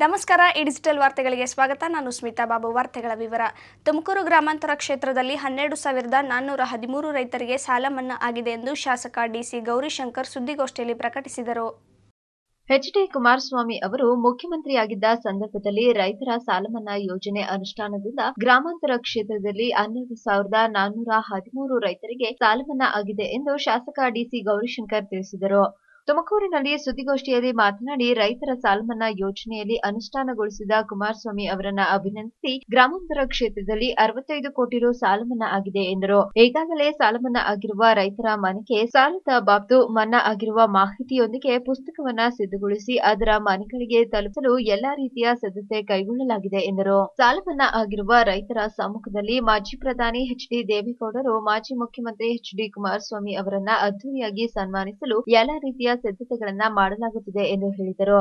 ನಮಸ್ಕಾರ ಈ ಡಿಜಿಟಲ್ ವಾರ್ತೆಗಳಿಗೆ ಸ್ವಾಗತ ನಾನು ಸ್ಮಿತಾ ಬಾಬು ವಾರ್ತೆಗಳ ವಿವರ ತುಮಕೂರು ಗ್ರಾಮಾಂತರ ಕ್ಷೇತ್ರದಲ್ಲಿ ಹನ್ನೆರಡು ಸಾವಿರದ ನಾನ್ನೂರ ಹದಿಮೂರು ರೈತರಿಗೆ ಸಾಲ ಮನ್ನಾ ಆಗಿದೆ ಎಂದು ಶಾಸಕ ಡಿಸಿ ಗೌರಿಶಂಕರ್ ಸುದ್ದಿಗೋಷ್ಠಿಯಲ್ಲಿ ಪ್ರಕಟಿಸಿದರು ಎಚ್ಡಿ ಕುಮಾರಸ್ವಾಮಿ ಅವರು ಮುಖ್ಯಮಂತ್ರಿಯಾಗಿದ್ದ ಸಂದರ್ಭದಲ್ಲಿ ರೈತರ ಸಾಲಮನ್ನಾ ಯೋಜನೆ ಅನುಷ್ಠಾನದಿಂದ ಗ್ರಾಮಾಂತರ ಕ್ಷೇತ್ರದಲ್ಲಿ ಹನ್ನೆರಡು ಸಾವಿರದ ನಾನ್ನೂರ ಹದಿಮೂರು ರೈತರಿಗೆ ಸಾಲಮನ್ನಾ ಆಗಿದೆ ಎಂದು ಶಾಸಕ ಡಿಸಿ ಗೌರಿಶಂಕರ್ ತಿಳಿಸಿದರು ತುಮಕೂರಿನಲ್ಲಿ ಸುದ್ದಿಗೋಷ್ಠಿಯಲ್ಲಿ ಮಾತನಾಡಿ ರೈತರ ಸಾಲಮನ್ನಾ ಯೋಜನೆಯಲ್ಲಿ ಅನುಷ್ಠಾನಗೊಳಿಸಿದ ಕುಮಾರಸ್ವಾಮಿ ಅವರನ್ನ ಅಭಿನಂದಿಸಿ ಗ್ರಾಮಾಂತರ ಕ್ಷೇತ್ರದಲ್ಲಿ ಅರವತ್ತೈದು ಕೋಟಿ ರು ಸಾಲಮನ್ನಾ ಆಗಿದೆ ಎಂದರು ಈಗಾಗಲೇ ಸಾಲಮನ್ನಾ ಆಗಿರುವ ರೈತರ ಮನೆಗೆ ಸಾಲದ ಬಾಬ್ತು ಮನ್ನಾ ಆಗಿರುವ ಮಾಹಿತಿಯೊಂದಿಗೆ ಪುಸ್ತಕವನ್ನ ಸಿದ್ಧಗೊಳಿಸಿ ಅದರ ಮನೆಗಳಿಗೆ ತಲುಪಲು ಎಲ್ಲಾ ರೀತಿಯ ಸಿದ್ಧತೆ ಕೈಗೊಳ್ಳಲಾಗಿದೆ ಎಂದರು ಸಾಲಮನ್ನಾ ಆಗಿರುವ ರೈತರ ಸಮ್ಮುಖದಲ್ಲಿ ಮಾಜಿ ಪ್ರಧಾನಿ ಎಚ್ ಡಿ ದೇವೇಗೌಡರು ಮಾಜಿ ಮುಖ್ಯಮಂತ್ರಿ ಎಚ್ ಡಿ ಕುಮಾರಸ್ವಾಮಿ ಅವರನ್ನ ಅದ್ದೂರಿಯಾಗಿ ಸನ್ಮಾನಿಸಲು ಎಲ್ಲಾ ರೀತಿಯ ಸಿದ್ಧತೆಗಳನ್ನ ಮಾಡಲಾಗುತ್ತಿದೆ ಎಂದು ಹೇಳಿದರು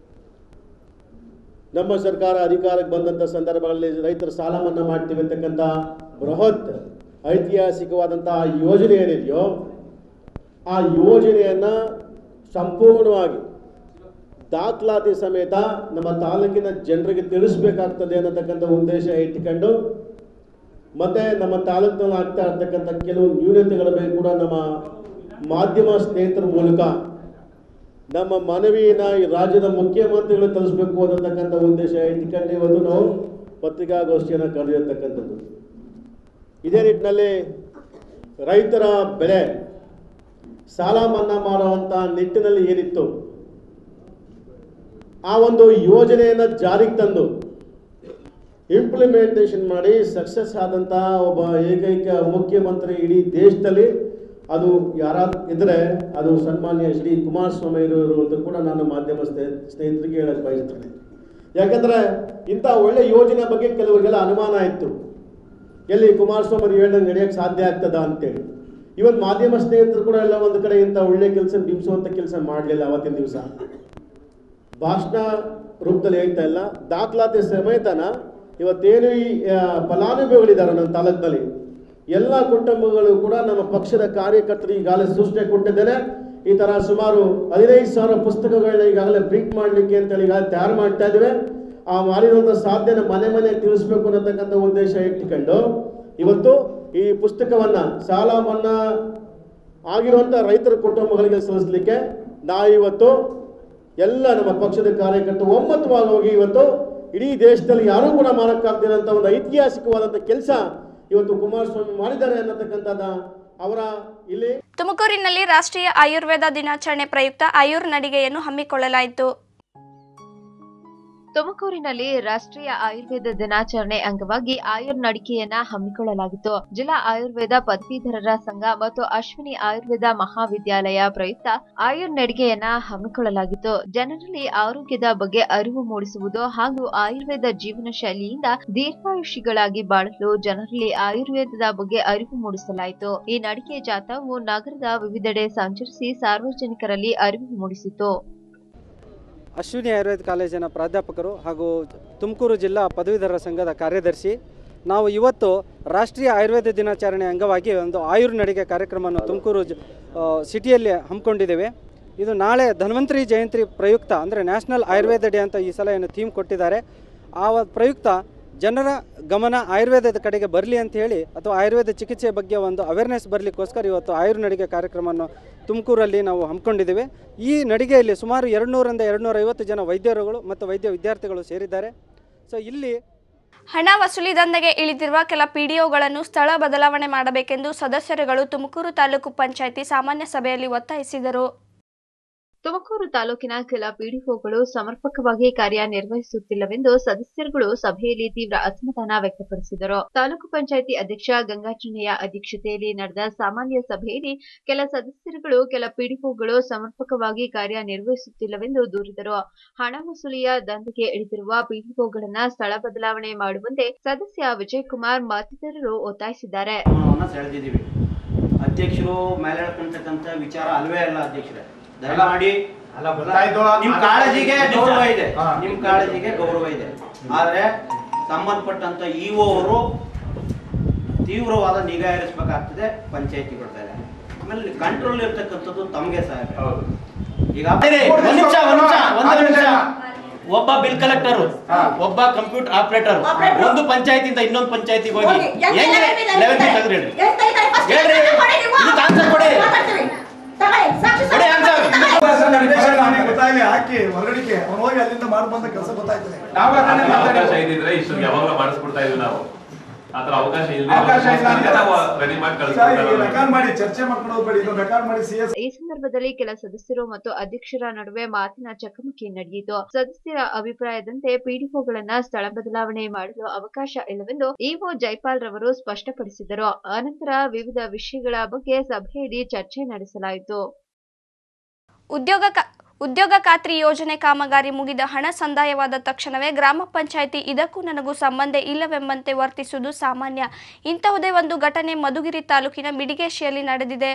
ನಮ್ಮ ಸರ್ಕಾರ ಅಧಿಕಾರಕ್ಕೆ ಬಂದಂಥ ಸಂದರ್ಭಗಳಲ್ಲಿ ರೈತರ ಸಾಲ ಮನ್ನಾ ಮಾಡ್ತೀವಿ ಅಂತಕ್ಕಂಥ ಬೃಹತ್ ಐತಿಹಾಸಿಕವಾದಂಥ ಆ ಯೋಜನೆ ಏನಿದೆಯೋ ಆ ಯೋಜನೆಯನ್ನು ಸಂಪೂರ್ಣವಾಗಿ ದಾಖಲಾತಿ ಸಮೇತ ನಮ್ಮ ತಾಲೂಕಿನ ಜನರಿಗೆ ತಿಳಿಸ್ಬೇಕಾಗ್ತದೆ ಅನ್ನತಕ್ಕಂಥ ಉದ್ದೇಶ ಇಟ್ಕೊಂಡು ಮತ್ತು ನಮ್ಮ ತಾಲೂಕಿನಲ್ಲಿ ಆಗ್ತಾ ಇರ್ತಕ್ಕಂಥ ಕೆಲವು ನ್ಯೂನತೆಗಳ ಬಗ್ಗೆ ಕೂಡ ನಮ್ಮ ಮಾಧ್ಯಮ ಸ್ನೇಹಿತರ ಮೂಲಕ ನಮ್ಮ ಮನವಿನ ಈ ರಾಜ್ಯದ ಮುಖ್ಯಮಂತ್ರಿಗಳು ತಲುಪಿಸಬೇಕು ಅನ್ನತಕ್ಕಂಥ ಉದ್ದೇಶ ಇಟ್ಕೊಂಡು ಇವತ್ತು ನಾವು ಪತ್ರಿಕಾಗೋಷ್ಠಿಯನ್ನು ಕರೆದಿರ್ತಕ್ಕಂಥದ್ದು ಇದೇ ನಿಟ್ಟಿನಲ್ಲಿ ರೈತರ ಬೆಳೆ ಸಾಲ ಮನ್ನಾ ಮಾಡುವಂಥ ನಿಟ್ಟಿನಲ್ಲಿ ಏನಿತ್ತು ಆ ಒಂದು ಯೋಜನೆಯನ್ನು ಜಾರಿಗೆ ತಂದು ಇಂಪ್ಲಿಮೆಂಟೇಷನ್ ಮಾಡಿ ಸಕ್ಸಸ್ ಆದಂಥ ಒಬ್ಬ ಏಕೈಕ ಮುಖ್ಯಮಂತ್ರಿ ಇಡೀ ದೇಶದಲ್ಲಿ ಅದು ಯಾರಾದ್ರು ಇದ್ದರೆ ಅದು ಸನ್ಮಾನ್ಯ ಶ್ರೀ ಕುಮಾರಸ್ವಾಮಿ ಇರೋರು ಅಂತ ಕೂಡ ನಾನು ಮಾಧ್ಯಮ ಸ್ನೇ- ಸ್ನೇಹಿತರಿಗೆ ಹೇಳಕ್ಕೆ ಬಯಸ್ತೇನೆ ಯಾಕಂದರೆ ಇಂಥ ಒಳ್ಳೆ ಯೋಜನೆ ಬಗ್ಗೆ ಕೆಲವರಿಗೆಲ್ಲ ಅನುಮಾನ ಇತ್ತು ಎಲ್ಲಿ ಕುಮಾರಸ್ವಾಮಿ ಅವ್ರು ಹೇಳ್ದಂಗೆ ನಡೆಯೋಕ್ಕೆ ಸಾಧ್ಯ ಆಗ್ತದ ಅಂತೇಳಿ ಇವತ್ತು ಮಾಧ್ಯಮ ಸ್ನೇಹಿತರು ಕೂಡ ಎಲ್ಲ ಒಂದು ಕಡೆ ಇಂಥ ಒಳ್ಳೆ ಕೆಲಸ ಬಿಂಬಿಸುವಂಥ ಕೆಲಸ ಮಾಡಲಿಲ್ಲ ಅವತ್ತಿನ ದಿವಸ ಭಾಷಣ ರೂಪದಲ್ಲಿ ಹೇಳ್ತಾ ಇಲ್ಲ ದಾಖಲಾತಿ ಸಮೇತನ ಇವತ್ತೇನು ಈ ಆ, ಫಲಾನುಭವಿಗಳಿದ್ದಾರೆ ನನ್ನ ತಾಲೂಕಿನಲ್ಲಿ ಎಲ್ಲ ಕುಟುಂಬಗಳು ಕೂಡ ನಮ್ಮ ಪಕ್ಷದ ಕಾರ್ಯಕರ್ತರು ಈಗಾಗಲೇ ಸೂಚನೆ ಕೊಟ್ಟಿದ್ದೇನೆ ಈ ಥರ ಸುಮಾರು ಹದಿನೈದು ಸಾವಿರ ಪುಸ್ತಕಗಳನ್ನ ಈಗಾಗಲೇ ಪ್ರಿಂಟ್ ಮಾಡಲಿಕ್ಕೆ ಅಂತೇಳಿ ಈಗಾಗಲೇ ತಯಾರು ಮಾಡ್ತಾ ಇದ್ದೇವೆ ಆ ಮಾಡಿರುವಂಥ ಸಾಧ್ಯನ ಮನೆ ಮನೆ ತಿಳಿಸ್ಬೇಕು ಅನ್ನತಕ್ಕಂಥ ಉದ್ದೇಶ ಇಟ್ಕೊಂಡು ಇವತ್ತು ಈ ಪುಸ್ತಕವನ್ನು ಸಾಲ ಮನ್ನಾ ಆಗಿರುವಂಥ ರೈತರ ಕುಟುಂಬಗಳಿಗೆ ಸಲ್ಲಿಸಲಿಕ್ಕೆ ನಾವಿವತ್ತು ಎಲ್ಲ ನಮ್ಮ ಪಕ್ಷದ ಕಾರ್ಯಕರ್ತರು ಒಮ್ಮತವಾಗಿ ಹೋಗಿ ಇವತ್ತು ಇಡೀ ದೇಶದಲ್ಲಿ ಯಾರೂ ಕೂಡ ಮಾಡೋಕ್ಕಾಗ್ದಿರೋಂಥ ಒಂದು ಐತಿಹಾಸಿಕವಾದಂಥ ಕೆಲಸ ಇವತ್ತು ಕುಮಾರಸ್ವಾಮಿ ಮಾಡಿದ್ದಾರೆ ಅನ್ನತಕ್ಕಂಥದ್ದು ಅವರ ಇಲ್ಲಿ ತುಮಕೂರಿನಲ್ಲಿ ರಾಷ್ಟ್ರೀಯ ಆಯುರ್ವೇದ ದಿನಾಚರಣೆ ಪ್ರಯುಕ್ತ ಆಯುರ್ ನಡಿಗೆಯನ್ನು ಹಮ್ಮಿಕೊಳ್ಳಲಾಯಿತು ತುಮಕೂರಿನಲ್ಲಿ ರಾಷ್ಟ್ರೀಯ ಆಯುರ್ವೇದ ದಿನಾಚರಣೆ ಅಂಗವಾಗಿ ಆಯುರ್ ನಡಿಕೆಯನ್ನ ಹಮ್ಮಿಕೊಳ್ಳಲಾಗಿತ್ತು ಜಿಲ್ಲಾ ಆಯುರ್ವೇದ ಪದವೀಧರರ ಸಂಘ ಮತ್ತು ಅಶ್ವಿನಿ ಆಯುರ್ವೇದ ಮಹಾವಿದ್ಯಾಲಯ ಪ್ರಯುಕ್ತ ಆಯುರ್ ನಡಿಗೆಯನ್ನ ಹಮ್ಮಿಕೊಳ್ಳಲಾಗಿತ್ತು ಜನರಲ್ಲಿ ಆರೋಗ್ಯದ ಬಗ್ಗೆ ಅರಿವು ಮೂಡಿಸುವುದು ಹಾಗೂ ಆಯುರ್ವೇದ ಜೀವನ ಶೈಲಿಯಿಂದ ದೀರ್ಘಾಯುಷಿಗಳಾಗಿ ಬಾಳಲು ಜನರಲ್ಲಿ ಆಯುರ್ವೇದದ ಬಗ್ಗೆ ಅರಿವು ಮೂಡಿಸಲಾಯಿತು ಈ ನಡಿಗೆ ಜಾಥಾವು ನಗರದ ವಿವಿಧೆಡೆ ಸಂಚರಿಸಿ ಸಾರ್ವಜನಿಕರಲ್ಲಿ ಅರಿವು ಮೂಡಿಸಿತು ಅಶ್ವಿನಿ ಆಯುರ್ವೇದ ಕಾಲೇಜಿನ ಪ್ರಾಧ್ಯಾಪಕರು ಹಾಗೂ ತುಮಕೂರು ಜಿಲ್ಲಾ ಪದವೀಧರರ ಸಂಘದ ಕಾರ್ಯದರ್ಶಿ ನಾವು ಇವತ್ತು ರಾಷ್ಟ್ರೀಯ ಆಯುರ್ವೇದ ದಿನಾಚರಣೆ ಅಂಗವಾಗಿ ಒಂದು ಆಯುರ್ ನಡಿಗೆ ಕಾರ್ಯಕ್ರಮವನ್ನು ತುಮಕೂರು ಜ ಆ, ಸಿಟಿಯಲ್ಲಿ ಹಮ್ಮಿಕೊಂಡಿದ್ದೇವೆ ಇದು ನಾಳೆ ಧನ್ವಂತರಿ ಜಯಂತಿ ಪ್ರಯುಕ್ತ ಅಂದರೆ ನ್ಯಾಷನಲ್ ಆಯುರ್ವೇದ ಡೇ ಅಂತ ಈ ಸಲ ಏನು ಥೀಮ್ ಕೊಟ್ಟಿದ್ದಾರೆ ಆ ಒಂದು ಪ್ರಯುಕ್ತ ಜನರ ಗಮನ ಆಯುರ್ವೇದದ ಕಡೆಗೆ ಬರಲಿ ಅಂತ ಹೇಳಿ ಅಥವಾ ಆಯುರ್ವೇದ ಚಿಕಿತ್ಸೆ ಬಗ್ಗೆ ಒಂದು ಅವೇರ್ನೆಸ್ ಬರಲಿಕ್ಕೋಸ್ಕರ ಇವತ್ತು ಆಯುರ್ ನಡಿಗೆ ಕಾರ್ಯಕ್ರಮವನ್ನು ತುಮಕೂರಲ್ಲಿ ನಾವು ಹಮ್ಮಿಕೊಂಡಿದ್ದೇವೆ ಈ ನಡಿಗೆಯಲ್ಲಿ ಸುಮಾರು ಎರಡುನೂರಿಂದ ಎರಡುನೂರೈವತ್ತು ಜನ ವೈದ್ಯರುಗಳು ಮತ್ತು ವೈದ್ಯ ವಿದ್ಯಾರ್ಥಿಗಳು ಸೇರಿದ್ದಾರೆ ಸೊ ಇಲ್ಲಿ ಹಣ ವಸೂಲಿ ದಂಧೆಗೆ ಇಳಿದಿರುವ ಕೆಲ ಪಿಡಿಒಗಳನ್ನು ಸ್ಥಳ ಬದಲಾವಣೆ ಮಾಡಬೇಕೆಂದು ಸದಸ್ಯರುಗಳು ತುಮಕೂರು ತಾಲೂಕು ಪಂಚಾಯಿತಿ ಸಾಮಾನ್ಯ ಸಭೆಯಲ್ಲಿ ಒತ್ತಾಯಿಸಿದರು ತುಮಕೂರು ತಾಲೂಕಿನ ಕೆಲ ಪಿಡಿಒಗಳು ಸಮರ್ಪಕವಾಗಿ ಕಾರ್ಯನಿರ್ವಹಿಸುತ್ತಿಲ್ಲವೆಂದು ಸದಸ್ಯರುಗಳು ಸಭೆಯಲ್ಲಿ ತೀವ್ರ ಅಸಮಾಧಾನ ವ್ಯಕ್ತಪಡಿಸಿದರು ತಾಲೂಕು ಪಂಚಾಯಿತಿ ಅಧ್ಯಕ್ಷ ಗಂಗಾಚರಣೆಯ ಅಧ್ಯಕ್ಷತೆಯಲ್ಲಿ ನಡೆದ ಸಾಮಾನ್ಯ ಸಭೆಯಲ್ಲಿ ಕೆಲ ಸದಸ್ಯರುಗಳು ಕೆಲ ಪಿಡಿಒಗಳು ಸಮರ್ಪಕವಾಗಿ ಕಾರ್ಯನಿರ್ವಹಿಸುತ್ತಿಲ್ಲವೆಂದು ದೂರಿದರು ಹಣ ವಸೂಲಿಯ ದಂಧೆಗೆ ಇಳಿದಿರುವ ಪಿಡಿಒಗಳನ್ನ ಸ್ಥಳ ಬದಲಾವಣೆ ಮಾಡುವಂತೆ ಸದಸ್ಯ ವಿಜಯಕುಮಾರ್ ಮತ್ತಿತರರು ಒತ್ತಾಯಿಸಿದ್ದಾರೆ ತೀರ್ಮಾನವನ್ನ ಸೆಳೆದಿದ್ದೀವಿ ಅಧ್ಯಕ್ಷರು ಮೇಲೆ ಹೇಳ್ಕೊಂತಕ್ಕಂಥ ವಿಚಾರ ಅಲ್ವೇ ಅಲ್ಲ ಅಧ್ಯಕ್ಷರೇ ದಯಮಾಡಿ ಅಲ್ಲ ಗೊತ್ತಾಯ್ತು ನಿಮ್ ಕಾಳಜಿಗೆ ಗೌರವ ಇದೆ ಹಾ. ನಿಮ್ ಕಾಳಜಿಗೆ ಗೌರವ ಇದೆ ಆದ್ರೆ ಸಂಬಂಧಪಟ್ಟಂತ ಇಒ ಅವರು ತೀವ್ರವಾದ ನಿಗಾ ಇರಿಸಬೇಕಾಗ್ತದೆ ಪಂಚಾಯತಿಗಳ ಮೇಲೆ ಆಮೇಲೆ ಕಂಟ್ರೋಲ್ ಇರ್ತಕ್ಕಂಥದ್ದು ತಮಗೆ ಸಾಹೇಬ್ ಹೌದು ಈಗ ಒಂದ್ ನಿಮಿಷ ಒಂದ್ ನಿಮಿಷ ಒಂದು ನಿಮಿಷ ಒಬ್ಬ ಬಿಲ್ ಕಲೆಕ್ಟರ್ ಒಬ್ಬ ಕಂಪ್ಯೂಟರ್ ಆಪರೇಟರ್ Operator. ಒಂದು ಪಂಚಾಯತಿಯಿಂದ ಇನ್ನೊಂದು ಪಂಚಾಯತಿಗೆ ಹೋಗಿ ಹೋಗಿ. ಎಷ್ಟು ಹೆಂಗೆ level ಇದೆ? ಲೆವೆನ್ ತೆಗೆದ್ರಿ ಹೇಳಿ ಎಷ್ಟು ತೆಗಿತಾರೆ? First ಹೇಳ್ರಿ. answer ಕೊಡಿ ನೀವು. ಇದಕ್ಕೆ answer ಕೊಡಿ. ಮಾತಾಡ್ತೀವಿ. ತಗೊಳ್ಳಿ. ಸಾಕ್ಷಿ ಕೊಡಿ ಸಾಕ್ಷಿ answer. ತಗೊಳ್ಳಿ. ಗೊತ್ತಾಗಲಿ ಹಾಕಿ ಹೊರಗಡಿಕೆ ಅವ್ನು ಹೋಗಿ ಅಲ್ಲಿಂದ ಮಾಡಿ ಬಂದ ಕೆಲಸ ಗೊತ್ತಾಯ್ತದೆ ಅವಕಾಶ ಇದ್ದಿದ್ರೆ ಇಷ್ಟು ಯಾವಾಗಲೂ ಮಾಡಿಸ್ಬಿಡ್ತಾ ಇದ್ವಿ ನಾವು ಆತರ ಅವಕಾಶ ಅವಕಾಶ ಇಲ್ಲ ಇಲ್ಲದೆ ಅಂತ ನಾವು ರೆಡಿ ಮಾಡಿ ರೆಕಾರ್ಡ್ ಕಳಿಸ್ಕೊಡ್ತಾರೆ ಮಾಡಿ ಚರ್ಚೆ ಮಾಡ್ಕೊಂಡು ಹೋಗ್ಬೇಡಿ ಇದು ರೆಕಾರ್ಡ್ ಮಾಡಿ ಸಿ ಎಸ್ ಈ ಸಂದರ್ಭದಲ್ಲಿ ಕೆಲ ಸದಸ್ಯರು ಮತ್ತು ಅಧ್ಯಕ್ಷರ ನಡುವೆ ಮಾತಿನ ಚಕಮಕಿ ನಡೆಯಿತು ಸದಸ್ಯರ ಅಭಿಪ್ರಾಯದಂತೆ ಪಿಡಿಒಗಳನ್ನ ಸ್ಥಳ ಬದಲಾವಣೆ ಮಾಡಲು ಅವಕಾಶ ಇಲ್ಲವೆಂದು ಇಒ ಜೈಪಾಲ್ ರವರು ಸ್ಪಷ್ಟಪಡಿಸಿದರು ಅನಂತರ ವಿವಿಧ ವಿಷಯಗಳ ಬಗ್ಗೆ ಸಭೆಯಲ್ಲಿ ಚರ್ಚೆ ನಡೆಸಲಾಯಿತು ಉದ್ಯೋಗ ಕ- ಉದ್ಯೋಗ ಖಾತ್ರಿ ಯೋಜನೆ ಕಾಮಗಾರಿ ಮುಗಿದ ಹಣ ಸಂದಾಯವಾದ ತಕ್ಷಣವೇ ಗ್ರಾಮ ಪಂಚಾಯಿತಿ ಇದಕ್ಕೂ ನನಗೂ ಸಂಬಂಧ ಇಲ್ಲವೆಂಬಂತೆ ವರ್ತಿಸುವುದು ಸಾಮಾನ್ಯ ಇಂತಹುದೇ ಒಂದು ಘಟನೆ ಮಧುಗಿರಿ ತಾಲೂಕಿನ ಬಿಡಿಗೇಶಿಯಲ್ಲಿ ನಡೆದಿದೆ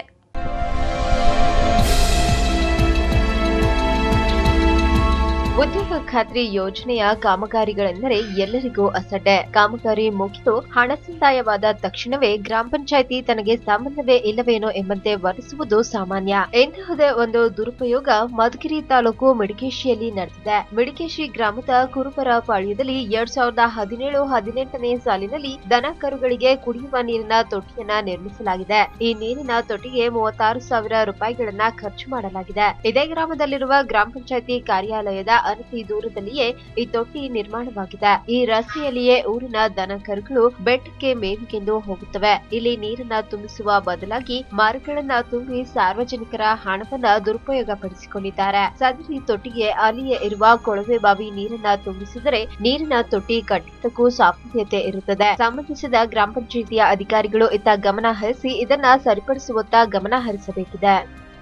ಉದ್ಯೋಗ ಖಾತ್ರಿ ಯೋಜನೆಯ ಕಾಮಗಾರಿಗಳೆಂದರೆ ಎಲ್ಲರಿಗೂ ಅಸಡ್ಡೆ ಕಾಮಗಾರಿ ಮುಗಿದು ಹಣ ಸಂದಾಯವಾದ ತಕ್ಷಣವೇ ಗ್ರಾಮ ಪಂಚಾಯಿತಿ ತನಗೆ ಸಂಬಂಧವೇ ಇಲ್ಲವೇನೋ ಎಂಬಂತೆ ವರ್ತಿಸುವುದು ಸಾಮಾನ್ಯ ಇಂತಹದೇ ಒಂದು ದುರುಪಯೋಗ ಮಧುಗಿರಿ ತಾಲೂಕು ಮಿಡಿಗೇಶಿಯಲ್ಲಿ ನಡೆದಿದೆ ಮಿಡಿಗೇಶಿ ಗ್ರಾಮದ ಕುರುಬರ ಪಾಳ್ಯದಲ್ಲಿ ಎರಡ್ ಸಾವಿರದ ಹದಿನೇಳು ಹದಿನೆಂಟನೇ ಸಾಲಿನಲ್ಲಿ ದನ ಕರುಗಳಿಗೆ ಕುಡಿಯುವ ನೀರಿನ ತೊಟ್ಟಿಯನ್ನ ನಿರ್ಮಿಸಲಾಗಿದೆ ಈ ನೀರಿನ ತೊಟ್ಟಿಗೆ ಮೂವತ್ತಾರು ಸಾವಿರ ರೂಪಾಯಿಗಳನ್ನ ಖರ್ಚು ಮಾಡಲಾಗಿದೆ ಇದೇ ಗ್ರಾಮದಲ್ಲಿರುವ ಗ್ರಾಮ ಪಂಚಾಯಿತಿ ಕಾರ್ಯಾಲಯದ ಅನತಿ ದೂರದಲ್ಲಿಯೇ ಈ ತೊಟ್ಟಿ ನಿರ್ಮಾಣವಾಗಿದೆ ಈ ರಸ್ತೆಯಲ್ಲಿಯೇ ಊರಿನ ದನ ಕರುಗಳು ಬೆಟ್ಟಕ್ಕೆ ಮೇವಿಗೆಂದು ಹೋಗುತ್ತವೆ ಇಲ್ಲಿ ನೀರನ್ನ ತುಂಬಿಸುವ ಬದಲಾಗಿ ಮರಗಳನ್ನ ತುಂಬಿ ಸಾರ್ವಜನಿಕರ ಹಣವನ್ನ ದುರುಪಯೋಗ ಪಡಿಸಿಕೊಂಡಿದ್ದಾರೆ ಸದರಿ ತೊಟ್ಟಿಗೆ ಅಲ್ಲಿಯೇ ಇರುವ ಕೊಳವೆ ಬಾವಿ ನೀರನ್ನ ತುಂಬಿಸಿದರೆ ನೀರಿನ ತೊಟ್ಟಿ ಕಟ್ಟಿದ್ದಕ್ಕೂ ಸಾಮಾನ್ಯತೆ ಇರುತ್ತದೆ ಸಂಬಂಧಿಸಿದ ಗ್ರಾಮ ಪಂಚಾಯಿತಿಯ ಅಧಿಕಾರಿಗಳು ಇತ್ತ ಗಮನ ಹರಿಸಿ ಇದನ್ನ ಸರಿಪಡಿಸುವತ್ತ ಗಮನ ಹರಿಸಬೇಕಿದೆ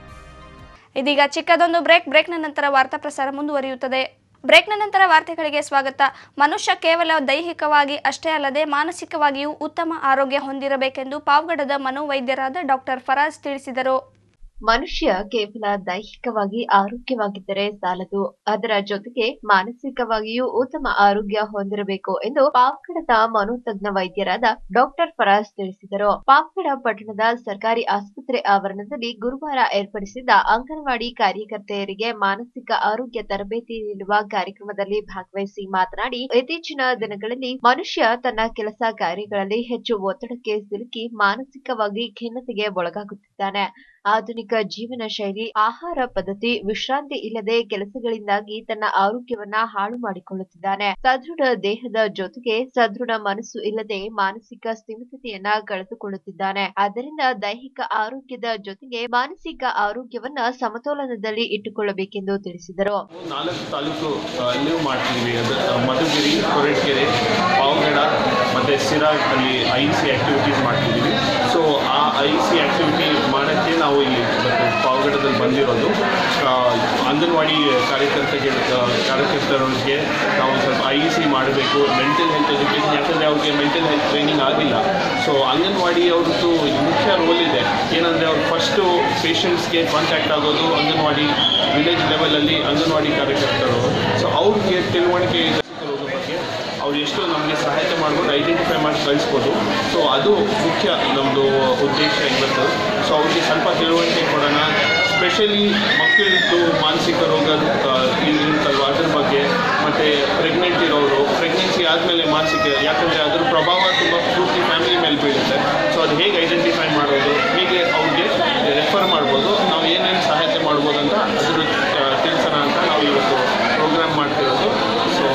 ಇದೀಗ ಚಿಕ್ಕದೊಂದು ಬ್ರೇಕ್ ಬ್ರೇಕ್ನ ನಂತರ ವಾರ್ತಾ ಪ್ರಸಾರ ಮುಂದುವರಿಯುತ್ತದೆ ಬ್ರೇಕ್ನ ನಂತರ ವಾರ್ತೆಗಳಿಗೆ ಸ್ವಾಗತ ಮನುಷ್ಯ ಕೇವಲ ದೈಹಿಕವಾಗಿ ಅಷ್ಟೇ ಅಲ್ಲದೆ ಮಾನಸಿಕವಾಗಿಯೂ ಉತ್ತಮ ಆರೋಗ್ಯ ಹೊಂದಿರಬೇಕೆಂದು ಪಾವಗಡದ ಮನೋವೈದ್ಯರಾದ ಡಾಕ್ಟರ್ ಫರಾಜ್ ತಿಳಿಸಿದರು ಮನುಷ್ಯ ಕೇವಲ ದೈಹಿಕವಾಗಿ ಆರೋಗ್ಯವಾಗಿದ್ದರೆ ಸಾಲದು ಅದರ ಜೊತೆಗೆ ಮಾನಸಿಕವಾಗಿಯೂ ಉತ್ತಮ ಆರೋಗ್ಯ ಹೊಂದಿರಬೇಕು ಎಂದು ಪಾವಗಡದ ಮನೋತಜ್ಞ ವೈದ್ಯರಾದ ಡಾಕ್ಟರ್ ಫರಾಜ್ ತಿಳಿಸಿದರು ಪಾವಗಡ ಪಟ್ಟಣದ ಸರ್ಕಾರಿ ಆಸ್ಪತ್ರೆ ಆವರಣದಲ್ಲಿ ಗುರುವಾರ ಏರ್ಪಡಿಸಿದ್ದ ಅಂಗನವಾಡಿ ಕಾರ್ಯಕರ್ತೆಯರಿಗೆ ಮಾನಸಿಕ ಆರೋಗ್ಯ ತರಬೇತಿ ನೀಡುವ ಕಾರ್ಯಕ್ರಮದಲ್ಲಿ ಭಾಗವಹಿಸಿ ಮಾತನಾಡಿ ಇತ್ತೀಚಿನ ದಿನಗಳಲ್ಲಿ ಮನುಷ್ಯ ತನ್ನ ಕೆಲಸ ಕಾರ್ಯಗಳಲ್ಲಿ ಹೆಚ್ಚು ಒತ್ತಡಕ್ಕೆ ಸಿಲುಕಿ ಮಾನಸಿಕವಾಗಿ ಖಿನ್ನತೆಗೆ ಒಳಗಾಗುತ್ತಿದ್ದಾನೆ ಆಧುನಿಕ ಜೀವನ ಶೈಲಿ ಆಹಾರ ಪದ್ಧತಿ ವಿಶ್ರಾಂತಿ ಇಲ್ಲದೆ ಕೆಲಸಗಳಿಂದಾಗಿ ತನ್ನ ಆರೋಗ್ಯವನ್ನ ಹಾಳು ಮಾಡಿಕೊಳ್ಳುತ್ತಿದ್ದಾನೆ ಸದೃಢ ದೇಹದ ಜೊತೆಗೆ ಸದೃಢ ಮನಸ್ಸು ಇಲ್ಲದೆ ಮಾನಸಿಕ ಸ್ಥಿಮಿತತೆಯನ್ನ ಕಳೆದುಕೊಳ್ಳುತ್ತಿದ್ದಾನೆ ಆದ್ದರಿಂದ ದೈಹಿಕ ಆರೋಗ್ಯದ ಜೊತೆಗೆ ಮಾನಸಿಕ ಆರೋಗ್ಯವನ್ನ ಸಮತೋಲನದಲ್ಲಿ ಇಟ್ಟುಕೊಳ್ಳಬೇಕೆಂದು ತಿಳಿಸಿದರು ನಾಲ್ಕು ತಾಲೂಕು ಆ, ಲೀವ್ ಮಾಡ್ತಿದ್ವಿ ಅದು ಆ, ಮಧುಗಿರಿ ಕೊರಟಗೆರೆ ಪಾವಗಡ ಮತ್ತು ಸಿರಾಗ್ ಅಲ್ಲಿ ಐ ಸಿ ಆ್ಯಕ್ಟಿವಿಟೀಸ್ ಮಾಡ್ತಿದ್ದೀವಿ ಸೊ ಆ ಐ ಸಿ ಆ್ಯಕ್ಟಿವಿಟಿ ಮಾಡೋಕ್ಕೆ ನಾವು ಇಲ್ಲಿ ಇವತ್ತು ಪಾವಗಡದಲ್ಲಿ ಬಂದಿರೋದು ಆ, ಅಂಗನವಾಡಿ ಕಾರ್ಯಕರ್ತರಿಗೆ ಆ, ಕಾರ್ಯಕರ್ತರಿಗೆ ನಾವು ಸ್ವಲ್ಪ ಐ ಸಿ ಮಾಡಬೇಕು ಮೆಂಟಲ್ ಹೆಲ್ತ್ ಎಜುಕೇಷನ್ ಯಾಕಂದರೆ ಅವ್ರಿಗೆ ಮೆಂಟಲ್ ಹೆಲ್ತ್ ಟ್ರೈನಿಂಗ್ ಆಗಿಲ್ಲ ಸೊ ಅಂಗನವಾಡಿ ಅವ್ರದ್ದು ಮುಖ್ಯ ರೋಲ್ ಇದೆ ಏನಂದರೆ ಅವ್ರು ಫಸ್ಟು ಪೇಷಂಟ್ಸ್ಗೆ ಕಾಂಟ್ಯಾಕ್ಟ್ ಆಗೋದು ಅಂಗನವಾಡಿ ವಿಲೇಜ್ ಲೆವೆಲಲ್ಲಿ ಅಂಗನವಾಡಿ ಕಾರ್ಯಕರ್ತರು ಸೊ ಅವ್ರಿಗೆ ತಿಳುವಳಿಕೆ ಇದೆ ಮಾನಸಿಕ ರೋಗ ಬಗ್ಗೆ ಅವ್ರು ಎಷ್ಟು ನಮಗೆ ಸಹಾಯತೆ ಮಾಡ್ಬೋದು ಐಡೆಂಟಿಫೈ ಮಾಡಿ ಕಳಿಸ್ಬೋದು ಸೊ ಅದು ಮುಖ್ಯ ನಮ್ಮದು ಉದ್ದೇಶ ಇವತ್ತು ಸೊ ಅವ್ರಿಗೆ ಸ್ವಲ್ಪ ತಿಳುವಳಿಕೆ ಕೊಡೋಣ ಸ್ಪೆಷಲಿ ಮಕ್ಕಳದ್ದು ಮಾನಸಿಕ ರೋಗ ಆ, ಇರುತ್ತಲ್ವ ಅದ್ರ ಬಗ್ಗೆ ಮತ್ತು ಪ್ರೆಗ್ನೆಂಟ್ ಇರೋರು ಪ್ರೆಗ್ನೆನ್ಸಿ ಆದಮೇಲೆ ಮಾನಸಿಕ ಯಾಕಂದರೆ ಅದ್ರ ಪ್ರಭಾವ ತುಂಬ ಪೂರ್ತಿ ಫ್ಯಾಮಿಲಿ ಮೇಲೆ ಬೀಳುತ್ತೆ ಸೊ ಅದು ಹೇಗೆ ಐಡೆಂಟಿಫೈ ಮಾಡೋದು ಹೇಗೆ ಅವ್ರಿಗೆ ರೆಫರ್ ಮಾಡ್ಬೋದು ನಾವು ಏನೇನು ಸಹಾಯತೆ ಮಾಡ್ಬೋದು ಅಂತ ಅದ್ರ ಆ, ತಿಳಿಸೋಣ ಅಂತ ನಾವು ಇವತ್ತು ಪ್ರೋಗ್ರಾಮ್ ಮಾಡ್ತಿರೋದು ಸೊ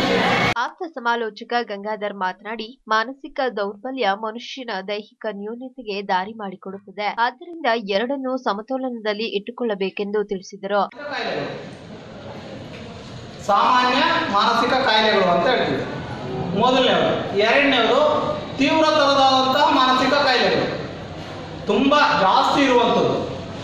ಆಪ್ತ ಸಮಾಲೋಚಕ ಗಂಗಾಧರ್ ಮಾತನಾಡಿ ಮಾನಸಿಕ ದೌರ್ಬಲ್ಯ ಮನುಷ್ಯನ ದೈಹಿಕ ನ್ಯೂನತೆಗೆ ದಾರಿ ಮಾಡಿಕೊಡುತ್ತದೆ ಆದ್ದರಿಂದ ಎರಡನ್ನೂ ಸಮತೋಲನದಲ್ಲಿ ಇಟ್ಟುಕೊಳ್ಳಬೇಕೆಂದು ತಿಳಿಸಿದರು ಸಾಮಾನ್ಯ ಮಾನಸಿಕ ಕಾಯಿಲೆಗಳು ಅಂತ ಹೇಳ್ತೀವಿ ಮೊದಲನೇವರು ಎರಡನೇವರು ತೀವ್ರತರದಾದಂತಹ ಮಾನಸಿಕ ಕಾಯಿಲೆಗಳು ತುಂಬ ಜಾಸ್ತಿ ಇರುವಂಥದ್ದು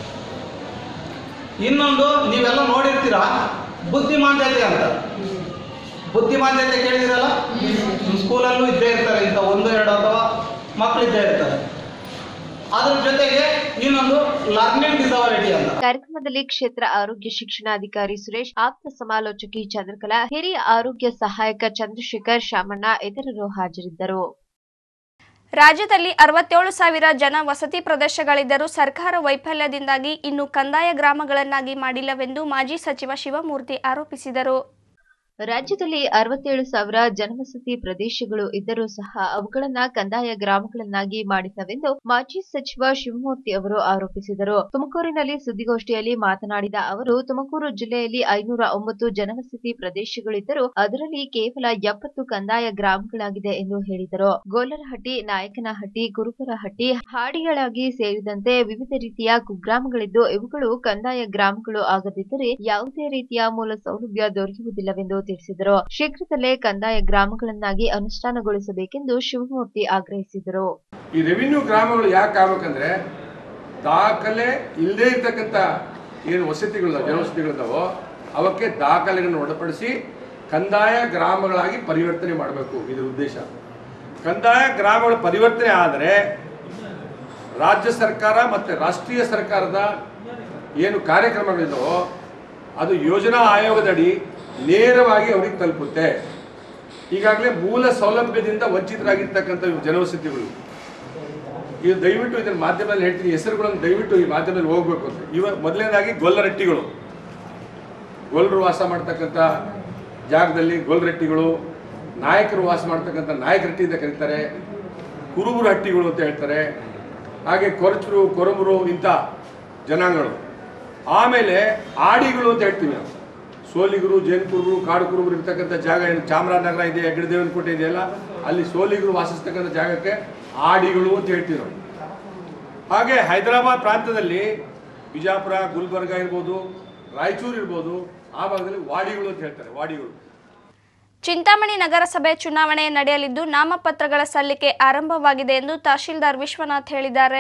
ಇನ್ನೊಂದು ನೀವೆಲ್ಲ ನೋಡಿರ್ತೀರ ಬುದ್ಧಿಮಾಂದ್ಯತೆ ಅಂತ ಬುದ್ಧಿಮಾಂದ್ಯತೆ ಕೇಳಿದಿರಲ್ಲ ನಿಮ್ಮ ಸ್ಕೂಲಲ್ಲೂ ಇದ್ದೇ ಇರ್ತಾರೆ ಇಂಥ ಒಂದು ಎರಡು ಅಥವಾ ಮಕ್ಕಳು ಇದ್ದೇ ಇರ್ತಾರೆ ಅದ್ರ ಜೊತೆಗೆ ಇನ್ನೊಂದು ಲರ್ನಿಂಗ್ ಡಿಸಬಿಲಿಟಿ ಅಂತ ಕಾರ್ಯಕ್ರಮದಲ್ಲಿ ಕ್ಷೇತ್ರ ಆರೋಗ್ಯ ಶಿಕ್ಷಣಾಧಿಕಾರಿ ಸುರೇಶ್ ಆಪ್ತ ಸಮಾಲೋಚಕಿ ಚಂದ್ರಕಲಾ ಹಿರಿಯ ಆರೋಗ್ಯ ಸಹಾಯಕ ಚಂದ್ರಶೇಖರ್ ಶಾಮಣ್ಣ ಇತರರು ಹಾಜರಿದ್ದರು ರಾಜ್ಯದಲ್ಲಿ ಅರವತ್ತೇಳು ಸಾವಿರ ಜನ ವಸತಿ ಪ್ರದೇಶಗಳಿದ್ದರೂ ಸರ್ಕಾರ ವೈಫಲ್ಯದಿಂದಾಗಿ ಇನ್ನು ಕಂದಾಯ ಗ್ರಾಮಗಳನ್ನಾಗಿ ಮಾಡಿಲ್ಲವೆಂದು ಮಾಜಿ ಸಚಿವ ಶಿವಮೂರ್ತಿ ಆರೋಪಿಸಿದರು ರಾಜ್ಯದಲ್ಲಿ ಅರವತ್ತೇಳು ಸಾವಿರ ಜನವಸತಿ ಪ್ರದೇಶಗಳು ಇದ್ದರೂ ಸಹ ಅವುಗಳನ್ನ ಕಂದಾಯ ಗ್ರಾಮಗಳನ್ನಾಗಿ ಮಾಡಿಲ್ಲವೆಂದು ಮಾಜಿ ಸಚಿವ ಶಿವಮೂರ್ತಿ ಅವರು ಆರೋಪಿಸಿದರು ತುಮಕೂರಿನಲ್ಲಿ ಸುದ್ದಿಗೋಷ್ಠಿಯಲ್ಲಿ ಮಾತನಾಡಿದ ಅವರು ತುಮಕೂರು ಜಿಲ್ಲೆಯಲ್ಲಿ ಐನೂರ ಒಂಬತ್ತು ಜನವಸತಿ ಪ್ರದೇಶಗಳಿದ್ದರೂ ಅದರಲ್ಲಿ ಕೇವಲ ಎಪ್ಪತ್ತು ಕಂದಾಯ ಗ್ರಾಮಗಳಾಗಿದೆ ಎಂದು ಹೇಳಿದರು ಗೋಲರಹಟ್ಟಿ ನಾಯಕನಹಟ್ಟಿ ಕುರುಬರಹಟ್ಟಿ ಹಾಡಿಗಳಾಗಿ ಸೇರಿದಂತೆ ವಿವಿಧ ರೀತಿಯ ಕುಗ್ರಾಮಗಳಿದ್ದು ಇವುಗಳು ಕಂದಾಯ ಗ್ರಾಮಗಳು ಆಗದಿದ್ದರೆ ಯಾವುದೇ ರೀತಿಯ ಮೂಲ ಸೌಲಭ್ಯ ದೊರೆಯುವುದಿಲ್ಲವೆಂದು ತಿಳಿಸಿದರು ಶೀಘ್ರದಲ್ಲೇ ಕಂದಾಯ ಗ್ರಾಮಗಳನ್ನಾಗಿ ಅನುಷ್ಠಾನಗೊಳಿಸಬೇಕೆಂದು ಶಿವಮೂರ್ತಿ ಆಗ್ರಹಿಸಿದರು ಈ ರೆವಿನ್ಯೂ ಗ್ರಾಮಗಳು ಯಾಕೆ ಆಗ್ಬೇಕಂದ್ರೆ ದಾಖಲೆ ಇಲ್ಲದೇ ಇರ್ತಕ್ಕಂಥ ಏನು ವಸತಿಗಳು ಜನವಸತಿಗಳಿದಾವೋ ಅವಕ್ಕೆ ದಾಖಲೆಗಳನ್ನು ಒಳಪಡಿಸಿ ಕಂದಾಯ ಗ್ರಾಮಗಳಾಗಿ ಪರಿವರ್ತನೆ ಮಾಡಬೇಕು ಇದರ ಉದ್ದೇಶ ಕಂದಾಯ ಗ್ರಾಮಗಳ ಪರಿವರ್ತನೆ ಆದರೆ ರಾಜ್ಯ ಸರ್ಕಾರ ಮತ್ತು ರಾಷ್ಟ್ರೀಯ ಸರ್ಕಾರದ ಏನು ಕಾರ್ಯಕ್ರಮಗಳಿದಾವೋ ಅದು ಯೋಜನಾ ಆಯೋಗದಡಿ ನೇರವಾಗಿ ಅವರಿಗೆ ತಲುಪುತ್ತೆ ಈಗಾಗಲೇ ಮೂಲ ಸೌಲಭ್ಯದಿಂದ ವಂಚಿತರಾಗಿರ್ತಕ್ಕಂಥ ಜನವಸತಿಗಳು ಇದು ದಯವಿಟ್ಟು ಇದನ್ನ ಮಾಧ್ಯಮದಲ್ಲಿ ಹೇಳ್ತೀನಿ ಹೆಸರುಗಳನ್ನು ದಯವಿಟ್ಟು ಈ ಮಾಧ್ಯಮದಲ್ಲಿ ಹೋಗ್ಬೇಕು ಅಂತ ಇವ ಮೊದಲನೇದಾಗಿ ಗೊಲ್ಲರಟ್ಟಿಗಳು ಗೊಲ್ಲರು ವಾಸ ಮಾಡ್ತಕ್ಕಂಥ ಜಾಗದಲ್ಲಿ ಗೊಲ್ಲರಟ್ಟಿಗಳು ನಾಯಕರು ವಾಸ ಮಾಡ್ತಕ್ಕಂಥ ನಾಯಕರಟ್ಟಿ ಅಂತ ಕರೀತಾರೆ ಕುರುಬರು ಹಟ್ಟಿಗಳು ಅಂತ ಹೇಳ್ತಾರೆ ಹಾಗೆ ಕೊರಚರು ಕೊರಬರು ಇಂಥ ಜನಾಂಗಗಳು ಆಮೇಲೆ ಆಡಿಗಳು ಅಂತ ಹೇಳ್ತೀವಿ ನಾವು ಸೋಲಿಗರು ಜೇನುಕುರುಬರು ಕಾಡು ಕುರುಬರು ಇರ್ತಕ್ಕಂಥ ಜಾಗ ಏನು ಚಾಮರಾಜನಗರ ಇದೆ ಹೆಗ್ಗಡದೇವನ ಕೋಟೆ ಇದೆಯಲ್ಲ ಅಲ್ಲಿ ಸೋಲಿಗರು ವಾಸಿಸ್ತಕ್ಕಂಥ ಜಾಗಕ್ಕೆ ಆಡಿಗಳು ಅಂತ ಹೇಳ್ತೀವಿ ನಾವು ಹಾಗೆ ಹೈದರಾಬಾದ್ ಪ್ರಾಂತದಲ್ಲಿ ಬಿಜಾಪುರ ಗುಲ್ಬರ್ಗ ಇರ್ಬೋದು ರಾಯಚೂರು ಇರ್ಬೋದು ಆ ಭಾಗದಲ್ಲಿ ವಾಡಿಗಳು ಅಂತ ಹೇಳ್ತಾರೆ ವಾಡಿಗಳು ಚಿಂತಾಮಣಿ ನಗರಸಭೆ ಚುನಾವಣೆ ನಡೆಯಲಿದ್ದು ನಾಮಪತ್ರಗಳ ಸಲ್ಲಿಕೆ ಆರಂಭವಾಗಿದೆ ಎಂದು ತಹಶೀಲ್ದಾರ್ ವಿಶ್ವನಾಥ್ ಹೇಳಿದ್ದಾರೆ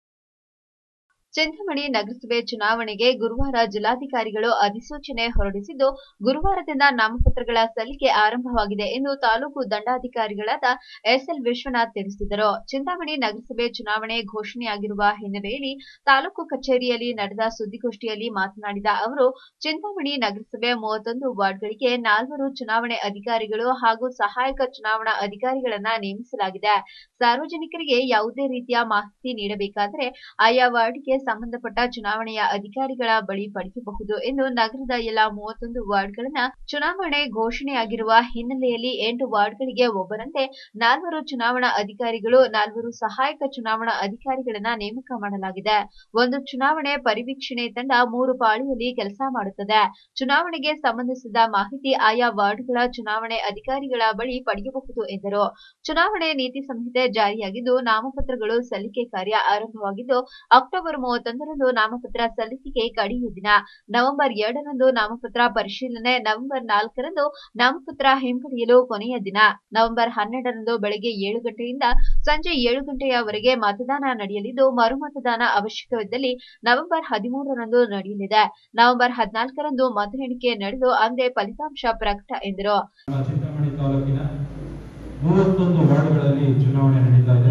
ಚಿಂತಾಮಣಿ ನಗರಸಭೆ ಚುನಾವಣೆಗೆ ಗುರುವಾರ ಜಿಲ್ಲಾಧಿಕಾರಿಗಳು ಅಧಿಸೂಚನೆ ಹೊರಡಿಸಿದ್ದು ಗುರುವಾರದಿಂದ ನಾಮಪತ್ರಗಳ ಸಲ್ಲಿಕೆ ಆರಂಭವಾಗಿದೆ ಎಂದು ತಾಲೂಕು ದಂಡಾಧಿಕಾರಿಗಳಾದ ಎಸ್ಎಲ್ ವಿಶ್ವನಾಥ್ ತಿಳಿಸಿದರು ಚಿಂತಾಮಣಿ ನಗರಸಭೆ ಚುನಾವಣೆ ಘೋಷಣೆಯಾಗಿರುವ ಹಿನ್ನೆಲೆಯಲ್ಲಿ ತಾಲೂಕು ಕಚೇರಿಯಲ್ಲಿ ನಡೆದ ಸುದ್ದಿಗೋಷ್ಠಿಯಲ್ಲಿ ಮಾತನಾಡಿದ ಅವರು ಚಿಂತಾಮಣಿ ನಗರಸಭೆ ಮೂವತ್ತೊಂದು ವಾರ್ಡ್ಗಳಿಗೆ ನಾಲ್ವರು ಚುನಾವಣೆ ಅಧಿಕಾರಿಗಳು ಹಾಗೂ ಸಹಾಯಕ ಚುನಾವಣಾ ಅಧಿಕಾರಿಗಳನ್ನ ನೇಮಿಸಲಾಗಿದೆ ಸಾರ್ವಜನಿಕರಿಗೆ ಯಾವುದೇ ರೀತಿಯ ಮಾಹಿತಿ ನೀಡಬೇಕಾದರೆ ಆಯಾ ವಾರ್ಡ್ಗೆ ಸಂಬಂಧಪಟ್ಟ ಚುನಾವಣೆಯ ಅಧಿಕಾರಿಗಳ ಬಳಿ ಪಡೆಯಬಹುದು ಎಂದು ನಗರದ ಎಲ್ಲಾ ಮೂವತ್ತೊಂದು ವಾರ್ಡ್ಗಳನ್ನ ಚುನಾವಣೆ ಘೋಷಣೆಯಾಗಿರುವ ಹಿನ್ನೆಲೆಯಲ್ಲಿ ಎಂಟು ವಾರ್ಡ್ಗಳಿಗೆ ಒಬ್ಬರಂತೆ ನಾಲ್ವರು ಚುನಾವಣಾ ಅಧಿಕಾರಿಗಳು ನಾಲ್ವರು ಸಹಾಯಕ ಚುನಾವಣಾ ಅಧಿಕಾರಿಗಳನ್ನ ನೇಮಕ ಮಾಡಲಾಗಿದೆ ಒಂದು ಚುನಾವಣೆ ಪರಿವೀಕ್ಷಣೆ ತಂಡ ಮೂರು ಪಾಳಿಯಲ್ಲಿ ಕೆಲಸ ಮಾಡುತ್ತದೆ ಚುನಾವಣೆಗೆ ಸಂಬಂಧಿಸಿದ ಮಾಹಿತಿ ಆಯಾ ವಾರ್ಡ್ಗಳ ಚುನಾವಣೆ ಅಧಿಕಾರಿಗಳ ಬಳಿ ಪಡೆಯಬಹುದು ಎಂದರು ಚುನಾವಣೆ ನೀತಿ ಸಂಹಿತೆ ಜಾರಿಯಾಗಿದ್ದು ನಾಮಪತ್ರಗಳು ಸಲ್ಲಿಕೆ ಕಾರ್ಯ ಆರಂಭವಾಗಿದ್ದು ಅಕ್ಟೋಬರ್ ಮೂವತ್ತೊಂದರಂದು ನಾಮಪತ್ರ ಸಲ್ಲಿಕೆಗೆ ಕಡೆಯ ದಿನ ನವೆಂಬರ್ ಎರಡರಂದು ನಾಮಪತ್ರ ಪರಿಶೀಲನೆ ನವೆಂಬರ್ ನಾಲ್ಕರಂದು ನಾಮಪತ್ರ ಹಿಂಪಡೆಯಲು ಕೊನೆಯ ದಿನ ನವೆಂಬರ್ ಹನ್ನೆರಡರಂದು ಬೆಳಗ್ಗೆ ಏಳು ಗಂಟೆಯಿಂದ ಸಂಜೆ ಏಳು ಗಂಟೆಯವರೆಗೆ ಮತದಾನ ನಡೆಯಲಿದ್ದು ಮರುಮತದಾನ ಅವಶ್ಯಕವಿದ್ದಲ್ಲಿ ನವೆಂಬರ್ ಹದಿಮೂರರಂದು ನಡೆಯಲಿದೆ ನವೆಂಬರ್ ಹದಿನಾಲ್ಕರಂದು ಮತ ಎಣಿಕೆ ನಡೆದು ಅಂದೇ ಫಲಿತಾಂಶ ಪ್ರಕಟ ಎಂದರು ಚಿಂತಾಮಣಿ ತಾಲೂಕಿನ ಮೂವತ್ತೊಂದು ವಾರ್ಡ್ಗಳಲ್ಲಿ ಚುನಾವಣೆ ನಡೀತಾ ಇದೆ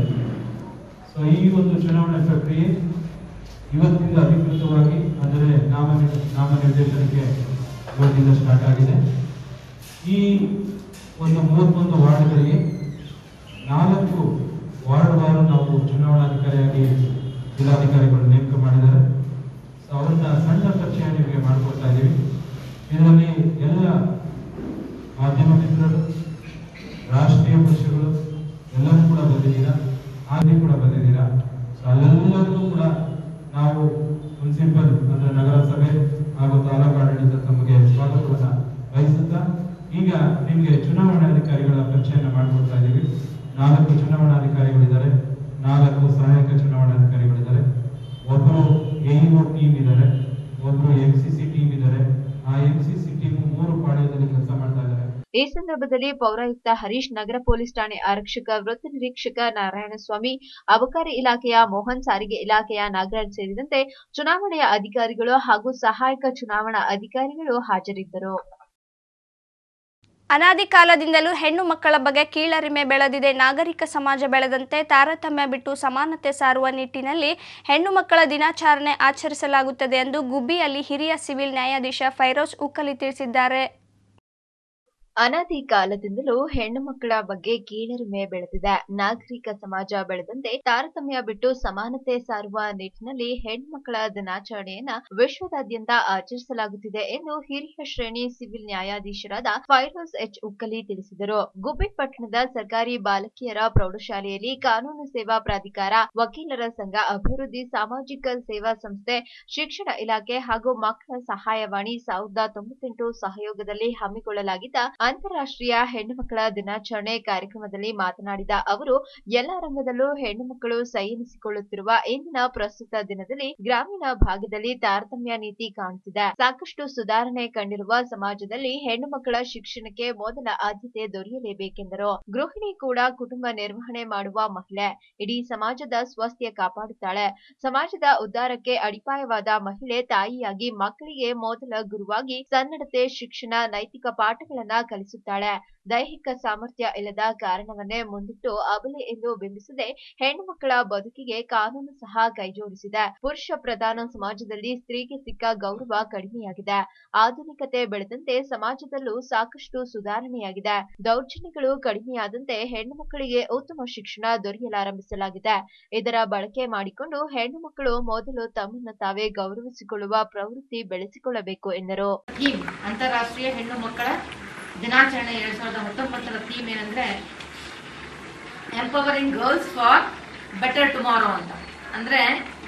ಸೊ ಈ ಒಂದು ಚುನಾವಣೆ ಪ್ರಕ್ರಿಯೆ ಇವತ್ತಿಂದ ಅಧಿಕೃತವಾಗಿ ಅಂದರೆ ನಾಮ ನಾಮನಿರ್ದೇಶನಕ್ಕೆ ಇವತ್ತಿಂದ ಸ್ಟಾರ್ಟ್ ಆಗಿದೆ ಈ ಒಂದು ಮೂವತ್ತೊಂದು ವಾರ್ಡ್ಗಳಿಗೆ ನಾಲ್ಕು ವಾರ್ಡ್ವಾರು ನಾವು ಚುನಾವಣಾಧಿಕಾರಿಯಾಗಿ ಜಿಲ್ಲಾಧಿಕಾರಿಗಳು ನೇಮಕ ಮಾಡಿದ್ದಾರೆ ಸೊ ಅವ್ರನ್ನ ಸಣ್ಣ ಪರಿಚಯ ನಿಮಗೆ ಮಾಡಿಕೊಡ್ತಾ ಇದ್ದೀವಿ ಇದರಲ್ಲಿ ಎಲ್ಲ ಮಾಧ್ಯಮ ಮಿತ್ರರು ರಾಷ್ಟ್ರೀಯ ಪಕ್ಷಗಳು ಎಲ್ಲರೂ ಕೂಡ ಬಂದಿದ್ದೀರಾ ಹಾಗೆ ಕೂಡ ಬಂದಿದ್ದೀರಾ ಸೊ ಅಲ್ಲೆಲ್ಲರಿಗೂ ಕೂಡ ನಾವು ಮುನ್ಸಿಪಲ್ ಅಂದ್ರೆ ನಗರಸಭೆ ಹಾಗೂ ತಾಲೂಕು ಆಡಳಿತ ತಮಗೆ ಸ್ವಾಗತವನ್ನ ಬಯಸುತ್ತಾ ಈಗ ನಿಮಗೆ ಚುನಾವಣಾಧಿಕಾರಿಗಳ ಪರಿಚಯನ ಮಾಡಿಕೊಡ್ತಾ ಇದ್ದೀವಿ ನಾಲ್ಕು ಚುನಾವಣಾಧಿಕಾರಿಗಳಿದ್ದಾರೆ ನಾಲ್ಕು ಸಹಾಯಕ ಚುನಾವಣಾಧಿಕಾರಿಗಳಿದ್ದಾರೆ ಒಬ್ಬರು ಎಇಒ ಟೀಮ್ ಇದ್ದಾರೆ ಒಬ್ಬರು ಎಂ ಸಿ ಸಿ ಟೀಮ್ ಇದ್ದಾರೆ ಆ ಎಂ ಸಿ ಸಿ ಟೀಮ್ ಮೂರು ಪಾಳ್ಯದಲ್ಲಿ ಕೆಲಸ ಮಾಡ್ತಾ ಇದ್ದಾರೆ ಈ ಸಂದರ್ಭದಲ್ಲಿ ಪೌರಾಯುಕ್ತ ಹರೀಶ್ ನಗರ ಪೊಲೀಸ್ ಠಾಣೆ ಆರಕ್ಷಕ ವೃತ್ತ ನಿರೀಕ್ಷಕ ನಾರಾಯಣಸ್ವಾಮಿ ಅಬಕಾರಿ ಇಲಾಖೆಯ ಮೋಹನ್ ಸಾರಿಗೆ ಇಲಾಖೆಯ ನಾಗರಾಜ್ ಸೇರಿದಂತೆ ಚುನಾವಣೆಯ ಅಧಿಕಾರಿಗಳು ಹಾಗೂ ಸಹಾಯಕ ಚುನಾವಣಾ ಅಧಿಕಾರಿಗಳು ಹಾಜರಿದ್ದರು ಅನಾದಿ ಕಾಲದಿಂದಲೂ ಹೆಣ್ಣು ಮಕ್ಕಳ ಬಗ್ಗೆ ಕೀಳರಿಮೆ ಬೆಳೆದಿದೆ ನಾಗರಿಕ ಸಮಾಜ ಬೆಳೆದಂತೆ ತಾರತಮ್ಯ ಬಿಟ್ಟು ಸಮಾನತೆ ಸಾರುವ ನಿಟ್ಟಿನಲ್ಲಿ ಹೆಣ್ಣು ಮಕ್ಕಳ ದಿನಾಚರಣೆ ಆಚರಿಸಲಾಗುತ್ತದೆ ಎಂದು ಗುಬ್ಬಿಯಲ್ಲಿ ಹಿರಿಯ ಸಿವಿಲ್ ನ್ಯಾಯಾಧೀಶ ಫೈರೋಜ್ ಉಕ್ಕಲಿ ತಿಳಿಸಿದ್ದಾರೆ ಅನಾದಿ ಕಾಲದಿಂದಲೂ ಹೆಣ್ಣು ಮಕ್ಕಳ ಬಗ್ಗೆ ಕೀಳರಿಮೆ ಬೆಳೆದಿದೆ ನಾಗರಿಕ ಸಮಾಜ ಬೆಳೆದಂತೆ ತಾರತಮ್ಯ ಬಿಟ್ಟು ಸಮಾನತೆ ಸಾರುವ ನಿಟ್ಟಿನಲ್ಲಿ ಹೆಣ್ಮಕ್ಕಳ ದಿನಾಚರಣೆಯನ್ನ ವಿಶ್ವದಾದ್ಯಂತ ಆಚರಿಸಲಾಗುತ್ತಿದೆ ಎಂದು ಹಿರಿಯ ಶ್ರೇಣಿ ಸಿವಿಲ್ ನ್ಯಾಯಾಧೀಶರಾದ ಫೈರೋಸ್ ಎಚ್ ಉಕ್ಕಲಿ ತಿಳಿಸಿದರು ಗುಬ್ಬಿ ಪಟ್ಟಣದ ಸರ್ಕಾರಿ ಬಾಲಕಿಯರ ಪ್ರೌಢಶಾಲೆಯಲ್ಲಿ ಕಾನೂನು ಸೇವಾ ಪ್ರಾಧಿಕಾರ ವಕೀಲರ ಸಂಘ ಅಭಿವೃದ್ಧಿ ಸಾಮಾಜಿಕ ಸೇವಾ ಸಂಸ್ಥೆ ಶಿಕ್ಷಣ ಇಲಾಖೆ ಹಾಗೂ ಮಕ್ಕಳ ಸಹಾಯವಾಣಿ ಸಾವಿರದ ತೊಂಬತ್ತೆಂಟು ಸಹಯೋಗದಲ್ಲಿ ಹಮ್ಮಿಕೊಳ್ಳಲಾಗಿದ್ದ ಅಂತಾರಾಷ್ಟ್ರೀಯ ಹೆಣ್ಣು ಮಕ್ಕಳ ದಿನಾಚರಣೆ ಕಾರ್ಯಕ್ರಮದಲ್ಲಿ ಮಾತನಾಡಿದ ಅವರು ಎಲ್ಲ ರಂಗದಲ್ಲೂ ಹೆಣ್ಣು ಮಕ್ಕಳು ಸಂಯಮಿಸಿಕೊಳ್ಳುತ್ತಿರುವ ಇಂದಿನ ಪ್ರಸ್ತುತ ದಿನದಲ್ಲಿ ಗ್ರಾಮೀಣ ಭಾಗದಲ್ಲಿ ತಾರತಮ್ಯ ನೀತಿ ಕಾಣುತ್ತಿದೆ ಸಾಕಷ್ಟು ಸುಧಾರಣೆ ಕಂಡಿರುವ ಸಮಾಜದಲ್ಲಿ ಹೆಣ್ಣು ಮಕ್ಕಳ ಶಿಕ್ಷಣಕ್ಕೆ ಮೊದಲ ಆದ್ಯತೆ ದೊರೆಯಲೇಬೇಕೆಂದರು ಗೃಹಿಣಿ ಕೂಡ ಕುಟುಂಬ ನಿರ್ವಹಣೆ ಮಾಡುವ ಮಹಿಳೆ ಇಡೀ ಸಮಾಜದ ಸ್ವಾಸ್ಥ್ಯ ಕಾಪಾಡುತ್ತಾಳೆ ಸಮಾಜದ ಉದ್ಧಾರಕ್ಕೆ ಅಡಿಪಾಯವಾದ ಮಹಿಳೆ ತಾಯಿಯಾಗಿ ಮಕ್ಕಳಿಗೆ ಮೊದಲ ಗುರುವಾಗಿ ಸನ್ನಡತೆ ಶಿಕ್ಷಣ ನೈತಿಕ ಪಾಠಗಳನ್ನ ಕಲಿಸುತ್ತಾಳೆ ದೈಹಿಕ ಸಾಮರ್ಥ್ಯ ಇಲ್ಲದ ಕಾರಣವನ್ನೇ ಮುಂದಿಟ್ಟು ಅಬಲೆ ಎಂದು ಬಿಂಬಿಸದೆ ಹೆಣ್ಣು ಮಕ್ಕಳ ಬದುಕಿಗೆ ಕಾನೂನು ಸಹ ಕೈಜೋಡಿಸಿದೆ ಪುರುಷ ಪ್ರಧಾನ ಸಮಾಜದಲ್ಲಿ ಸ್ತ್ರೀಗೆ ಸಿಕ್ಕ ಗೌರವ ಕಡಿಮೆಯಾಗಿದೆ ಆಧುನಿಕತೆ ಬೆಳೆದಂತೆ ಸಮಾಜದಲ್ಲೂ ಸಾಕಷ್ಟು ಸುಧಾರಣೆಯಾಗಿದೆ ದೌರ್ಜನ್ಯಗಳು ಕಡಿಮೆಯಾದಂತೆ ಹೆಣ್ಣು ಮಕ್ಕಳಿಗೆ ಉತ್ತಮ ಶಿಕ್ಷಣ ದೊರೆಯಲಾರಂಭಿಸಲಾಗಿದೆ ಇದರ ಬಳಕೆ ಮಾಡಿಕೊಂಡು ಹೆಣ್ಣು ಮಕ್ಕಳು ಮೊದಲು ತಮ್ಮನ್ನು ತಾವೇ ಗೌರವಿಸಿಕೊಳ್ಳುವ ಪ್ರವೃತ್ತಿ ಬೆಳೆಸಿಕೊಳ್ಳಬೇಕು ಎಂದರು ಥೀಮ್ ಅಂತಾರಾಷ್ಟ್ರೀಯ ಹೆಣ್ಣು ಮಕ್ಕಳ ದಿನಾಚರಣೆ ಎರಡ್ ಸಾವಿರದ ಹತ್ತೊಂಬತ್ತರ ಥೀಮ್ ಏನಂದ್ರೆ empowering girls for better tomorrow ಅಂತ ಅಂದ್ರೆ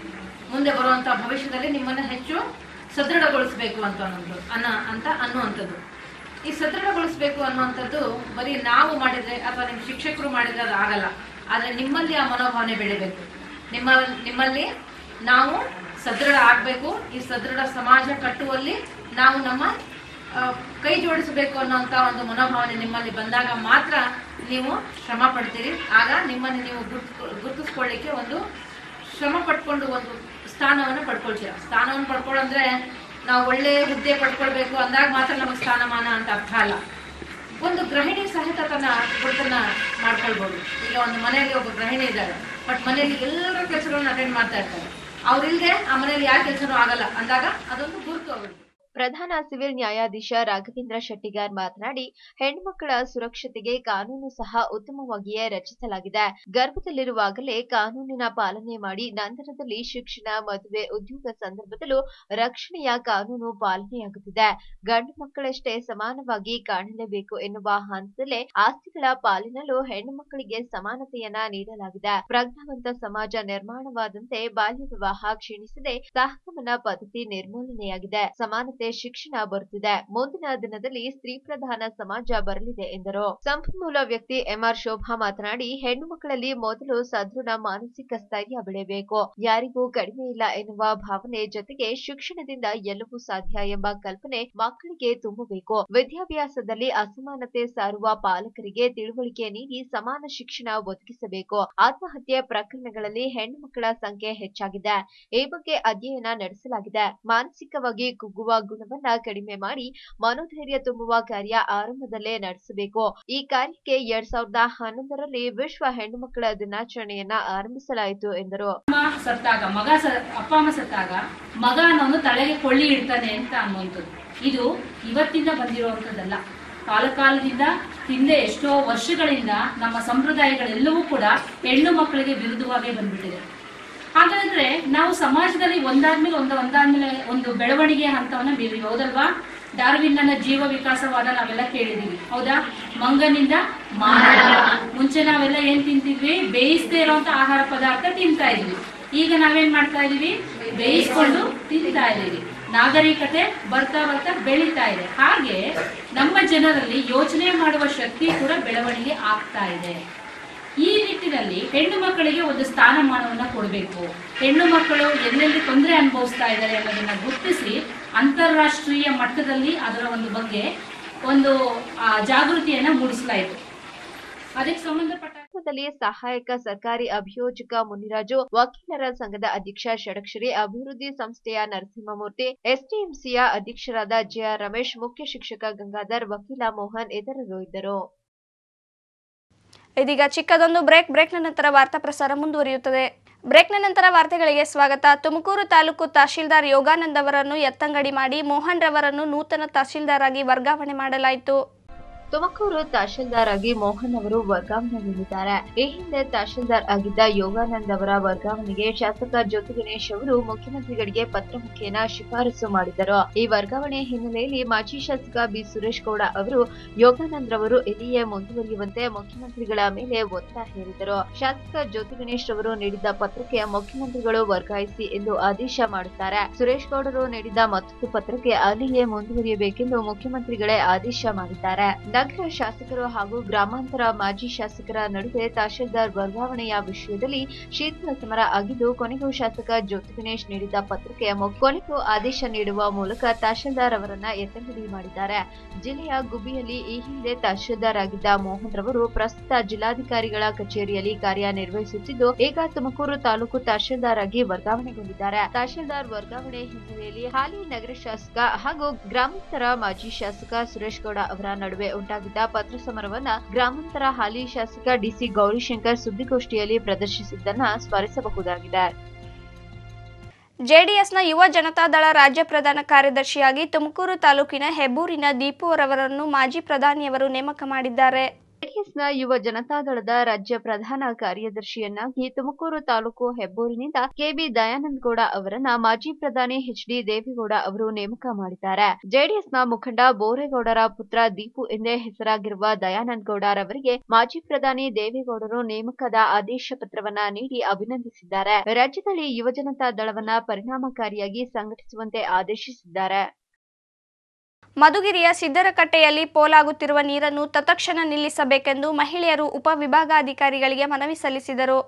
ಮುಂದೆ ಬರುವಂತ ಭವಿಷ್ಯದಲ್ಲಿ ನಿಮ್ಮನ್ನ ಹೆಚ್ಚು ಸದೃಢಗೊಳಿಸಬೇಕು ಅಂತ ಅನ್ನೋದು ಅನ್ನ ಅಂತ ಅನ್ನುವಂಥದ್ದು ಈ ಸದೃಢಗೊಳಿಸಬೇಕು ಅನ್ನುವಂಥದ್ದು ಬರೀ ನಾವು ಮಾಡಿದ್ರೆ ಅಥವಾ ನಿಮ್ಮ ಶಿಕ್ಷಕರು ಮಾಡಿದ್ರೆ ಅದು ಆಗಲ್ಲ ಆದ್ರೆ ನಿಮ್ಮಲ್ಲಿ ಆ ಮನೋಭಾವನೆ ಬೆಳಿಬೇಕು ನಿಮ್ಮ ನಿಮ್ಮಲ್ಲಿ ನಾವು ಸದೃಢ ಆಗಬೇಕು ಈ ಸದೃಢ ಸಮಾಜ ಕಟ್ಟುವಲ್ಲಿ ನಾವು ನಮ್ಮ ಆ, ಕೈ ಜೋಡಿಸಬೇಕು ಅನ್ನೋಂಥ ಒಂದು ಮನೋಭಾವನೆ ನಿಮ್ಮಲ್ಲಿ ಬಂದಾಗ ಮಾತ್ರ ನೀವು ಶ್ರಮ ಪಡ್ತೀರಿ ಆಗ ನಿಮ್ಮನ್ನು ನೀವು ಗುರ್ತು ಗುರುತಿಸ್ಕೊಳ್ಳಿಕ್ಕೆ ಒಂದು ಶ್ರಮ ಪಡ್ಕೊಂಡು ಒಂದು ಸ್ಥಾನವನ್ನು ಪಡ್ಕೊಳ್ತೀರ ಸ್ಥಾನವನ್ನು ಪಡ್ಕೊಳ್ಳೋಂದ್ರೆ ನಾವು ಒಳ್ಳೆ ಹುದ್ದೆ ಪಡ್ಕೊಳ್ಬೇಕು ಅಂದಾಗ ಮಾತ್ರ ನಮಗೆ ಸ್ಥಾನಮಾನ ಅಂತ ಅರ್ಥ ಅಲ್ಲ ಒಂದು ಗೃಹಿಣಿ ಸಹಿತ ತನ್ನ ಗುರುತನ್ನ ಮಾಡ್ಕೊಳ್ಬೋದು ಈಗ ಒಂದು ಮನೆಯಲ್ಲಿ ಒಬ್ಬ ಗೃಹಿಣಿ ಇದ್ದಾರೆ ಬಟ್ ಮನೆಯಲ್ಲಿ ಎಲ್ಲರ ಕೆಲಸಗಳನ್ನ ಅಟೆಂಡ್ ಮಾಡ್ತಾ ಇರ್ತಾರೆ ಅವ್ರಿಲ್ದೆ ಆ ಮನೆಯಲ್ಲಿ ಯಾವ ಕೆಲಸನೂ ಆಗಲ್ಲ ಅಂದಾಗ ಅದೊಂದು ಗುರುತು ಅವ್ರಿಗೆ ಪ್ರಧಾನ ಸಿವಿಲ್ ನ್ಯಾಯಾಧೀಶ ರಾಘವೇಂದ್ರ ಶೆಟ್ಟಿಗಾರ್ ಮಾತನಾಡಿ ಹೆಣ್ಮಕ್ಕಳ ಸುರಕ್ಷತೆಗೆ ಕಾನೂನು ಸಹ ಉತ್ತಮವಾಗಿಯೇ ರಚಿಸಲಾಗಿದೆ ಗರ್ಭದಲ್ಲಿರುವಾಗಲೇ ಕಾನೂನಿನ ಪಾಲನೆ ಮಾಡಿ ನಂತರದಲ್ಲಿ ಶಿಕ್ಷಣ ಮದುವೆ ಉದ್ಯೋಗ ಸಂದರ್ಭದಲ್ಲೂ ರಕ್ಷಣೆಯ ಕಾನೂನು ಪಾಲನೆಯಾಗುತ್ತಿದೆ ಗಂಡು ಮಕ್ಕಳಷ್ಟೇ ಸಮಾನವಾಗಿ ಕಾಣಲೇಬೇಕು ಎನ್ನುವ ಹಂತದಲ್ಲೇ ಆಸ್ತಿಗಳ ಪಾಲಿನಲ್ಲೂ ಹೆಣ್ಣು ಮಕ್ಕಳಿಗೆ ಸಮಾನತೆಯನ್ನ ನೀಡಲಾಗಿದೆ ಪ್ರಜ್ಞಾವಂತ ಸಮಾಜ ನಿರ್ಮಾಣವಾದಂತೆ ಬಾಲ್ಯ ವಿವಾಹ ಕ್ಷೀಣಿಸದೆ ಸಹಗಮನ ಪದ್ಧತಿ ನಿರ್ಮೂಲನೆಯಾಗಿದೆ ಸಮಾನತೆ ಶಿಕ್ಷಣ ಬರುತ್ತಿದೆ ಮುಂದಿನ ದಿನದಲ್ಲಿ ಸ್ತ್ರೀ ಪ್ರಧಾನ ಸಮಾಜ ಬರಲಿದೆ ಎಂದರು ಸಂಪನ್ಮೂಲ ವ್ಯಕ್ತಿ ಎಂಆರ್ ಶೋಭಾ ಮಾತನಾಡಿ ಹೆಣ್ಣು ಮಕ್ಕಳಲ್ಲಿ ಮೊದಲು ಸದೃಢ ಮಾನಸಿಕ ಸ್ಥೈರ್ಯ ಬೆಳೆಯಬೇಕು ಯಾರಿಗೂ ಕಡಿಮೆ ಇಲ್ಲ ಎನ್ನುವ ಭಾವನೆ ಜೊತೆಗೆ ಶಿಕ್ಷಣದಿಂದ ಎಲ್ಲವೂ ಸಾಧ್ಯ ಎಂಬ ಕಲ್ಪನೆ ಮಕ್ಕಳಿಗೆ ತುಂಬಬೇಕು ವಿದ್ಯಾಭ್ಯಾಸದಲ್ಲಿ ಅಸಮಾನತೆ ಸಾರುವ ಪಾಲಕರಿಗೆ ತಿಳುವಳಿಕೆ ನೀಡಿ ಸಮಾನ ಶಿಕ್ಷಣ ಒದಗಿಸಬೇಕು ಆತ್ಮಹತ್ಯೆ ಪ್ರಕರಣಗಳಲ್ಲಿ ಹೆಣ್ಣು ಮಕ್ಕಳ ಸಂಖ್ಯೆ ಹೆಚ್ಚಾಗಿದೆ ಈ ಬಗ್ಗೆ ಅಧ್ಯಯನ ನಡೆಸಲಾಗಿದೆ ಮಾನಸಿಕವಾಗಿ ಕುಗ್ಗುವ ಗುಣವನ್ನ ಕಡಿಮೆ ಮಾಡಿ ಮನೋಧೈರ್ಯ ತುಂಬುವ ಕಾರ್ಯ ಆರಂಭದಲ್ಲೇ ನಡೆಸಬೇಕು ಈ ಕಾರ್ಯಕ್ಕೆ ಎರಡ್ ಸಾವಿರದ ಹನ್ನೊಂದರಲ್ಲಿ ವಿಶ್ವ ಹೆಣ್ಣು ಮಕ್ಕಳ ದಿನಾಚರಣೆಯನ್ನ ಆರಂಭಿಸಲಾಯಿತು ಎಂದರು ಅಮ್ಮ ಸತ್ತಾಗ ಮಗ ಸ ಅಪ್ಪ ಅಮ್ಮ ಸತ್ತಾಗ ಮಗ ಅನ್ನೋನು ತಲೆಗೆ ಕೊಳ್ಳಿ ಇಡ್ತಾನೆ ಅಂತ ಅನ್ನುವಂಥದ್ದು ಇದು ಇವತ್ತಿಂದ ಬಂದಿರುವಂಥದ್ದಲ್ಲ ಕಾಲಕಾಲದಿಂದ ಹಿಂದೆ ಎಷ್ಟೋ ವರ್ಷಗಳಿಂದ ನಮ್ಮ ಸಂಪ್ರದಾಯಗಳೆಲ್ಲವೂ ಕೂಡ ಹೆಣ್ಣು ಮಕ್ಕಳಿಗೆ ವಿರುದ್ಧವಾಗಿ ಬಂದ್ಬಿಟ್ಟಿದೆ ಹಾಗಾದ್ರೆ ನಾವು ಸಮಾಜದಲ್ಲಿ ಒಂದಾದ್ಮೇಲೆ ಒಂದು ಒಂದಾದ್ಮೇಲೆ ಒಂದು ಬೆಳವಣಿಗೆ ಹಂತವನ್ನ ಬೀರಿವಿ ಹೌದಲ್ವಾ ಡಾರ್ವಿನ್ನನ ಜೀವ ವಿಕಾಸವಾದ ನಾವೆಲ್ಲ ಕೇಳಿದೀವಿ ಹೌದಾ ಮಂಗನಿಂದ ಮಾನವ ಮುಂಚೆ ನಾವೆಲ್ಲ ಏನ್ ತಿಂತಿದ್ವಿ ಬೇಯಿಸದೇ ಇರುವಂತ ಆಹಾರ ಪದಾರ್ಥ ತಿಂತಾ ಇದ್ವಿ ಈಗ ನಾವೇನ್ ಮಾಡ್ತಾ ಇದೀವಿ ಬೇಯಿಸ್ಕೊಂಡು ತಿಂತಾ ಇದೀವಿ ನಾಗರಿಕತೆ ಬರ್ತಾ ಬರ್ತಾ ಬೆಳೀತಾ ಇದೆ ಹಾಗೆ ನಮ್ಮ ಜನರಲ್ಲಿ ಯೋಚನೆ ಮಾಡುವ ಶಕ್ತಿ ಕೂಡ ಬೆಳವಣಿಗೆ ಆಗ್ತಾ ಇದೆ ಈ ನಿಟ್ಟಿನಲ್ಲಿ ಹೆಣ್ಣು ಮಕ್ಕಳಿಗೆ ಒಂದು ಸ್ಥಾನಮಾನವನ್ನ ಕೊಡಬೇಕು ಹೆಣ್ಣು ಮಕ್ಕಳು ಎಲ್ಲೆಲ್ಲಿ ತೊಂದರೆ ಅನುಭವಿಸ್ತಾ ಇದ್ದಾರೆ ಅನ್ನೋದನ್ನ ಗುರುತಿಸಿ ಅಂತಾರಾಷ್ಟ್ರೀಯ ಮಟ್ಟದಲ್ಲಿ ಅದರ ಒಂದು ಬಗ್ಗೆ ಒಂದು ಆ, ಜಾಗೃತಿಯನ್ನ ಮೂಡಿಸಲಾಯಿತು ಅದಕ್ಕೆ ಸಂಬಂಧಪಟ್ಟ ಕಾರ್ಯಕ್ರಮದಲ್ಲಿ ಸಹಾಯಕ ಸರ್ಕಾರಿ ಅಭಿಯೋಜಕ ಮುನಿರಾಜು ವಕೀಲರ ಸಂಘದ ಅಧ್ಯಕ್ಷ ಷಡಕ್ಷರಿ ಅಭಿವೃದ್ಧಿ ಸಂಸ್ಥೆಯ ನರಸಿಂಹಮೂರ್ತಿ ಎಸ್ಟಿಎಂಸಿಯ ಅಧ್ಯಕ್ಷರಾದ ಜೆಆರ್ ರಮೇಶ್ ಮುಖ್ಯ ಶಿಕ್ಷಕ ಗಂಗಾಧರ್ ವಕೀಲ ಮೋಹನ್ ಇತರರು ಇದ್ದರು ಇದೀಗ ಚಿಕ್ಕದೊಂದು ಬ್ರೇಕ್ ಬ್ರೇಕ್ನ ನಂತರ ವಾರ್ತಾ ಪ್ರಸಾರ ಮುಂದುವರಿಯುತ್ತದೆ ಬ್ರೇಕ್ನ ನಂತರ ವಾರ್ತೆಗಳಿಗೆ ಸ್ವಾಗತ ತುಮಕೂರು ತಾಲೂಕು ತಹಶೀಲ್ದಾರ್ ಯೋಗಾನಂದ್ ಅವರನ್ನು ಎತ್ತಂಗಡಿ ಮಾಡಿ ಮೋಹನ್ ರವರನ್ನು ನೂತನ ತಹಶೀಲ್ದಾರ್ ಆಗಿ ವರ್ಗಾವಣೆ ಮಾಡಲಾಯಿತು ತುಮಕೂರು ತಹಶೀಲ್ದಾರ್ ಆಗಿ ಮೋಹನ್ ಅವರು ವರ್ಗಾವಣೆಗೊಂಡಿದ್ದಾರೆ ಈ ಹಿಂದೆ ತಹಶೀಲ್ದಾರ್ ಆಗಿದ್ದ ಯೋಗಾನಂದ್ ಅವರ ವರ್ಗಾವಣೆಗೆ ಶಾಸಕ ಜ್ಯೋತಿ ಗಣೇಶ್ ಅವರು ಮುಖ್ಯಮಂತ್ರಿಗಳಿಗೆ ಪತ್ರ ಮುಖೇನ ಶಿಫಾರಸು ಮಾಡಿದ್ದರು ಈ ವರ್ಗಾವಣೆ ಹಿನ್ನೆಲೆಯಲ್ಲಿ ಮಾಜಿ ಶಾಸಕ ಬಿ ಸುರೇಶ್ ಗೌಡ ಅವರು ಯೋಗಾನಂದ್ ರವರು ಇಲ್ಲಿಯೇ ಮುಂದುವರಿಯುವಂತೆ ಮುಖ್ಯಮಂತ್ರಿಗಳ ಮೇಲೆ ಒತ್ತಡ ಹೇರಿದರು ಶಾಸಕ ಜ್ಯೋತಿ ಗಣೇಶ್ ರವರು ನೀಡಿದ್ದ ಪತ್ರಕ್ಕೆ ಮುಖ್ಯಮಂತ್ರಿಗಳು ವರ್ಗಾಯಿಸಿ ಎಂದು ಆದೇಶ ಮಾಡುತ್ತಾರೆ ಸುರೇಶ್ ಗೌಡರು ನೀಡಿದ ಮತ್ತೊಂದು ಪತ್ರಕ್ಕೆ ಅಲ್ಲಿಯೇ ಮುಂದುವರಿಯಬೇಕೆಂದು ಮುಖ್ಯಮಂತ್ರಿಗಳೇ ಆದೇಶ ಮಾಡಿದ್ದಾರೆ ನಗರ ಶಾಸಕರು ಹಾಗೂ ಗ್ರಾಮಾಂತರ ಮಾಜಿ ಶಾಸಕರ ನಡುವೆ ತಹಶೀಲ್ದಾರ್ ವರ್ಗಾವಣೆಯ ವಿಷಯದಲ್ಲಿ ಶೀತಲ ಸಮರ ಆಗಿದ್ದು ಕೊನೆಗೂ ಶಾಸಕ ಜ್ಯೋತಿ ಗಣೇಶ್ ನೀಡಿದ ಪತ್ರಕ್ಕೆ ಮು- ಕೊನೆಗೂ ಆದೇಶ ನೀಡುವ ಮೂಲಕ ತಹಶೀಲ್ದಾರ್ ಅವರನ್ನ ಎತ್ತಂಗಡಿ ಮಾಡಿದ್ದಾರೆ ಜಿಲ್ಲೆಯ ಗುಬ್ಬಿಯಲ್ಲಿ ಈ ಹಿಂದೆ ತಹಶೀಲ್ದಾರ್ ಆಗಿದ್ದ ಮೋಹನ್ ರವರು ಪ್ರಸ್ತುತ ಜಿಲ್ಲಾಧಿಕಾರಿಗಳ ಕಚೇರಿಯಲ್ಲಿ ಕಾರ್ಯನಿರ್ವಹಿಸುತ್ತಿದ್ದು ಈಗ ತುಮಕೂರು ತಾಲೂಕು ತಹಶೀಲ್ದಾರ್ ಆಗಿ ವರ್ಗಾವಣೆಗೊಂಡಿದ್ದಾರೆ ತಹಶೀಲ್ದಾರ್ ವರ್ಗಾವಣೆ ಹಿನ್ನೆಲೆಯಲ್ಲಿ ಹಾಲಿ ನಗರ ಶಾಸಕ ಹಾಗೂ ಗ್ರಾಮಾಂತರ ಮಾಜಿ ಶಾಸಕ ಸುರೇಶ್ ಗೌಡ ಅವರ ನಡುವೆ ಉಂಟಾಗಿದ್ದ ಪತ್ರ ಸಮರವನ್ನ ಗ್ರಾಮಾಂತರ ಹಾಲಿ ಶಾಸಕ ಡಿಸಿ ಗೌರಿಶಂಕರ್ ಸುದ್ದಿಗೋಷ್ಠಿಯಲ್ಲಿ ಪ್ರದರ್ಶಿಸಿದ್ದನ್ನ ಸ್ಮರಿಸಬಹುದಾಗಿದೆ ಜೆಡಿಎಸ್ನ ಯುವ ಜನತಾದಳ ರಾಜ್ಯ ಪ್ರಧಾನ ಕಾರ್ಯದರ್ಶಿಯಾಗಿ ತುಮಕೂರು ತಾಲೂಕಿನ ಹೆಬ್ಬೂರಿನ ದೀಪು ಅವರನ್ನು ಮಾಜಿ ಪ್ರಧಾನಿಯವರು ನೇಮಕ ಮಾಡಿದ್ದಾರೆ ಜೆಡಿಎಸ್ನ ಯುವ ಜನತಾದಳದ ರಾಜ್ಯ ಪ್ರಧಾನ ಕಾರ್ಯದರ್ಶಿಯನ್ನಾಗಿ ತುಮಕೂರು ತಾಲೂಕು ಹೆಬ್ಬೂರಿನಿಂದ ಕೆಬಿ ದಯಾನಂದ ಗೌಡ ಅವರನ್ನ ಮಾಜಿ ಪ್ರಧಾನಿ ಎಚ್ ಡಿ ದೇವೇಗೌಡ ಅವರು ನೇಮಕ ಮಾಡಿದ್ದಾರೆ ಜೆಡಿಎಸ್ನ ಮುಖಂಡ ಬೋರೇಗೌಡರ ಪುತ್ರ ದೀಪು ಎಂದೇ ಹೆಸರಾಗಿರುವ ದಯಾನಂದ ಗೌಡರವರಿಗೆ ಮಾಜಿ ಪ್ರಧಾನಿ ದೇವೇಗೌಡರು ನೇಮಕದ ಆದೇಶ ಪತ್ರವನ್ನ ನೀಡಿ ಅಭಿನಂದಿಸಿದ್ದಾರೆ ರಾಜ್ಯದಲ್ಲಿ ಯುವ ಜನತಾ ದಳವನ್ನ ಪರಿಣಾಮಕಾರಿಯಾಗಿ ಸಂಘಟಿಸುವಂತೆ ಆದೇಶಿಸಿದ್ದಾರೆ ಮಧುಗಿರಿಯ ಸಿದ್ದರಕಟ್ಟೆಯಲ್ಲಿ ಪೋಲಾಗುತ್ತಿರುವ ನೀರನ್ನು ತತ್ಕ್ಷಣ ನಿಲ್ಲಿಸಬೇಕೆಂದು ಮಹಿಳೆಯರು ಉಪವಿಭಾಗಾಧಿಕಾರಿಗಳಿಗೆ ಮನವಿ ಸಲ್ಲಿಸಿದರು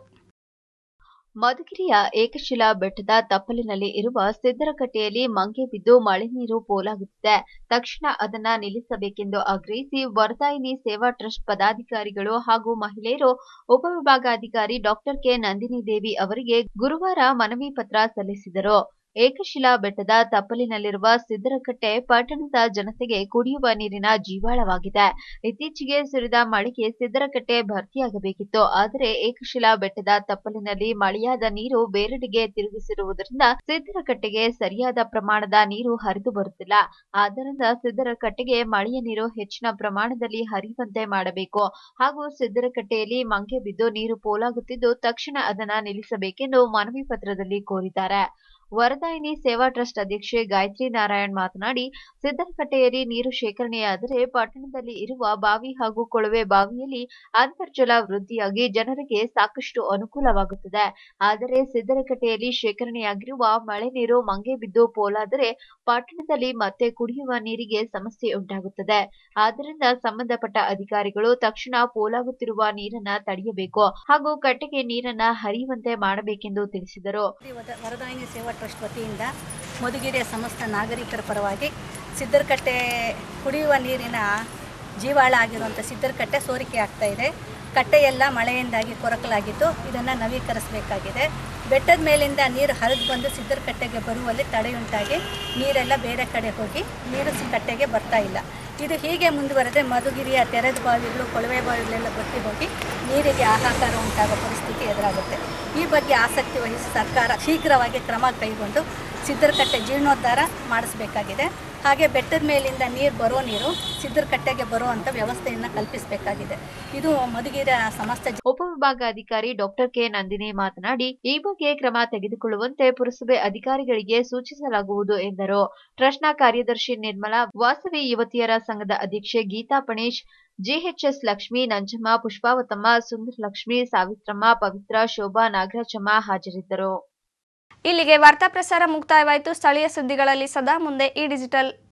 ಮಧುಗಿರಿಯ ಏಕಶಿಲಾ ಬೆಟ್ಟದ ತಪ್ಪಲಿನಲ್ಲಿ ಇರುವ ಸಿದ್ದರಕಟ್ಟೆಯಲ್ಲಿ ಮಂಗೆ ಬಿದ್ದು ಮಳೆ ನೀರು ಪೋಲಾಗುತ್ತಿದೆ ತಕ್ಷಣ ಅದನ್ನ ನಿಲ್ಲಿಸಬೇಕೆಂದು ಆಗ್ರಹಿಸಿ ವರದಾಯಿನಿ ಸೇವಾ ಟ್ರಸ್ಟ್ ಪದಾಧಿಕಾರಿಗಳು ಹಾಗೂ ಮಹಿಳೆಯರು ಉಪವಿಭಾಗಾಧಿಕಾರಿ ಡಾಕ್ಟರ್ ಕೆ ನಂದಿನಿ ದೇವಿ ಅವರಿಗೆ ಗುರುವಾರ ಮನವಿ ಪತ್ರ ಸಲ್ಲಿಸಿದರು ಏಕಶಿಲಾ ಬೆಟ್ಟದ ತಪ್ಪಲಿನಲ್ಲಿರುವ ಸಿದ್ದರಕಟ್ಟೆ ಪಟ್ಟಣದ ಜನತೆಗೆ ಕುಡಿಯುವ ನೀರಿನ ಜೀವಾಳವಾಗಿದೆ ಇತ್ತೀಚೆಗೆ ಸುರಿದ ಮಳೆಗೆ ಸಿದ್ದರಕಟ್ಟೆ ಭರ್ತಿಯಾಗಬೇಕಿತ್ತು ಆದರೆ ಏಕಶಿಲಾ ಬೆಟ್ಟದ ತಪ್ಪಲಿನಲ್ಲಿ ಮಳೆಯಾದ ನೀರು ಬೇರೆಡೆಗೆ ತಿರುಗಿಸಿರುವುದರಿಂದ ಸಿದ್ದರಕಟ್ಟೆಗೆ ಸರಿಯಾದ ಪ್ರಮಾಣದ ನೀರು ಹರಿದು ಬರುತ್ತಿಲ್ಲ ಆದ್ದರಿಂದ ಸಿದ್ದರಕಟ್ಟೆಗೆ ಮಳೆಯ ನೀರು ಹೆಚ್ಚಿನ ಪ್ರಮಾಣದಲ್ಲಿ ಹರಿಯುವಂತೆ ಮಾಡಬೇಕು ಹಾಗೂ ಸಿದ್ದರಕಟ್ಟೆಯಲ್ಲಿ ಮಂಗೆ ಬಿದ್ದು ನೀರು ಪೋಲಾಗುತ್ತಿದ್ದು ತಕ್ಷಣ ಅದನ್ನ ನಿಲ್ಲಿಸಬೇಕೆಂದು ಮನವಿ ಪತ್ರದಲ್ಲಿ ಕೋರಿದ್ದಾರೆ ವರದಾಯಿನಿ ಸೇವಾ ಟ್ರಸ್ಟ್ ಅಧ್ಯಕ್ಷೆ ಗಾಯತ್ರಿ ನಾರಾಯಣ್ ಮಾತನಾಡಿ ಸಿದ್ದರಕಟ್ಟೆಯಲ್ಲಿ ನೀರು ಶೇಖರಣೆಯಾದರೆ ಪಟ್ಟಣದಲ್ಲಿ ಇರುವ ಬಾವಿ ಹಾಗೂ ಕೊಳವೆ ಬಾವಿಯಲ್ಲಿ ಅಂತರ್ಜಲ ವೃದ್ಧಿಯಾಗಿ ಜನರಿಗೆ ಸಾಕಷ್ಟು ಅನುಕೂಲವಾಗುತ್ತದೆ ಆದರೆ ಸಿದ್ದರಕಟ್ಟೆಯಲ್ಲಿ ಶೇಖರಣೆಯಾಗಿರುವ ಮಳೆ ನೀರು ಮಂಗೆ ಬಿದ್ದು ಪೋಲಾದರೆ ಪಟ್ಟಣದಲ್ಲಿ ಮತ್ತೆ ಕುಡಿಯುವ ನೀರಿಗೆ ಸಮಸ್ಯೆ ಉಂಟಾಗುತ್ತದೆ ಆದ್ದರಿಂದ ಸಂಬಂಧಪಟ್ಟ ಅಧಿಕಾರಿಗಳು ತಕ್ಷಣ ಪೋಲಾಗುತ್ತಿರುವ ನೀರನ್ನ ತಡೆಯಬೇಕು ಹಾಗೂ ಕಟ್ಟೆಗೆ ನೀರನ್ನ ಹರಿಯುವಂತೆ ಮಾಡಬೇಕೆಂದು ತಿಳಿಸಿದರು ವದ- ವರದಾಯಿನಿ ಸೇವಾ ಟ್ರಸ್ಟ್ ವತಿಯಿಂದ ಮಧುಗಿರಿಯ ಸಮಸ್ತ ನಾಗರಿಕರ ಪರವಾಗಿ ಸಿದ್ದರಕಟ್ಟೆ ಕುಡಿಯುವ ನೀರಿನ ಜೀವಾಳ ಆಗಿರುವಂಥ ಸಿದ್ದರಕಟ್ಟೆ ಸೋರಿಕೆ ಆಗ್ತಾ ಇದೆ ಕಟ್ಟೆಯೆಲ್ಲ ಮಳೆಯಿಂದಾಗಿ ಕೊರಕಲಾಗಿದ್ದು ಇದನ್ನು ನವೀಕರಿಸಬೇಕಾಗಿದೆ ಬೆಟ್ಟದ ಮೇಲಿಂದ ನೀರು ಹರಿದು ಬಂದು ಸಿದ್ದರಕಟ್ಟೆಗೆ ಬರುವಲ್ಲಿ ತಡೆಯುಂಟಾಗಿ ನೀರೆಲ್ಲ ಬೇರೆ ಕಡೆ ಹೋಗಿ ನೀರು ಸಿ- ಕಟ್ಟೆಗೆ ಬರ್ತಾ ಇಲ್ಲ ಇದು ಹೀಗೆ ಮುಂದುವರೆದ್ರೆ ಮಧುಗಿರಿಯ ತೆರೆದ ಬಾವಿಗಳು ಕೊಳವೆ ಬಾವಿಗಳೆಲ್ಲ ಬತ್ತಿ ಹೋಗಿ ನೀರಿಗೆ ಹಾಹಾಕಾರ ಉಂಟಾಗೋ ಪರಿಸ್ಥಿತಿ ಎದುರಾಗುತ್ತೆ ಈ ಬಗ್ಗೆ ಆಸಕ್ತಿ ವಹಿಸಿ ಸರ್ಕಾರ ಶೀಘ್ರವಾಗಿ ಕ್ರಮ ಕೈಗೊಂಡು ಸಿದ್ದರಕಟ್ಟೆ ಜೀರ್ಣೋದ್ಧಾರ ಮಾಡಿಸಬೇಕಾಗಿದೆ ಹಾಗೆ ಬೆಟ್ಟದ ಮೇಲಿಂದ ನೀರು ಬರೋ ನೀರು ಸಿದ್ದರಕಟ್ಟೆಗೆ ಬರುವಂಥ ವ್ಯವಸ್ಥೆಯನ್ನು ಕಲ್ಪಿಸಬೇಕಾಗಿದೆ ಇದು ಮಧುಗಿರಿಯ ಸಮಸ್ತ ಜ- ಉಪವಿಭಾಗಾಧಿಕಾರಿ ಡಾಕ್ಟರ್ ಕೆ ನಂದಿನಿ ಮಾತನಾಡಿ ಈ ಬಗ್ಗೆ ಕ್ರಮ ತೆಗೆದುಕೊಳ್ಳುವಂತೆ ಪುರಸಭೆ ಅಧಿಕಾರಿಗಳಿಗೆ ಸೂಚಿಸಲಾಗುವುದು ಎಂದರು ಟ್ರಸ್ಟ್ನ ಕಾರ್ಯದರ್ಶಿ ನಿರ್ಮಲಾ ವಾಸವಿ ಯುವತಿಯರ ಸಂಘದ ಅಧ್ಯಕ್ಷೆ ಗೀತಾ ಪಣೇಶ್ ಜಿಎಚ್ಎಸ್ ಲಕ್ಷ್ಮಿ ನಂಜಮ್ಮ ಪುಷ್ಪಾವತಮ್ಮ ಸುಂದರ ಲಕ್ಷ್ಮಿ ಸಾವಿತ್ರಮ್ಮ ಪವಿತ್ರ ಶೋಭಾ ನಾಗರಾಜಮ್ಮ ಹಾಜರಿದ್ದರು ಇಲ್ಲಿಗೆ ವಾರ್ತಾ ಪ್ರಸಾರ ಮುಕ್ತಾಯವಾಯಿತು ಸ್ಥಳೀಯ ಸುದ್ದಿಗಳಲ್ಲಿ ಸದಾ ಮುಂದೆ ಈ ಡಿಜಿಟಲ್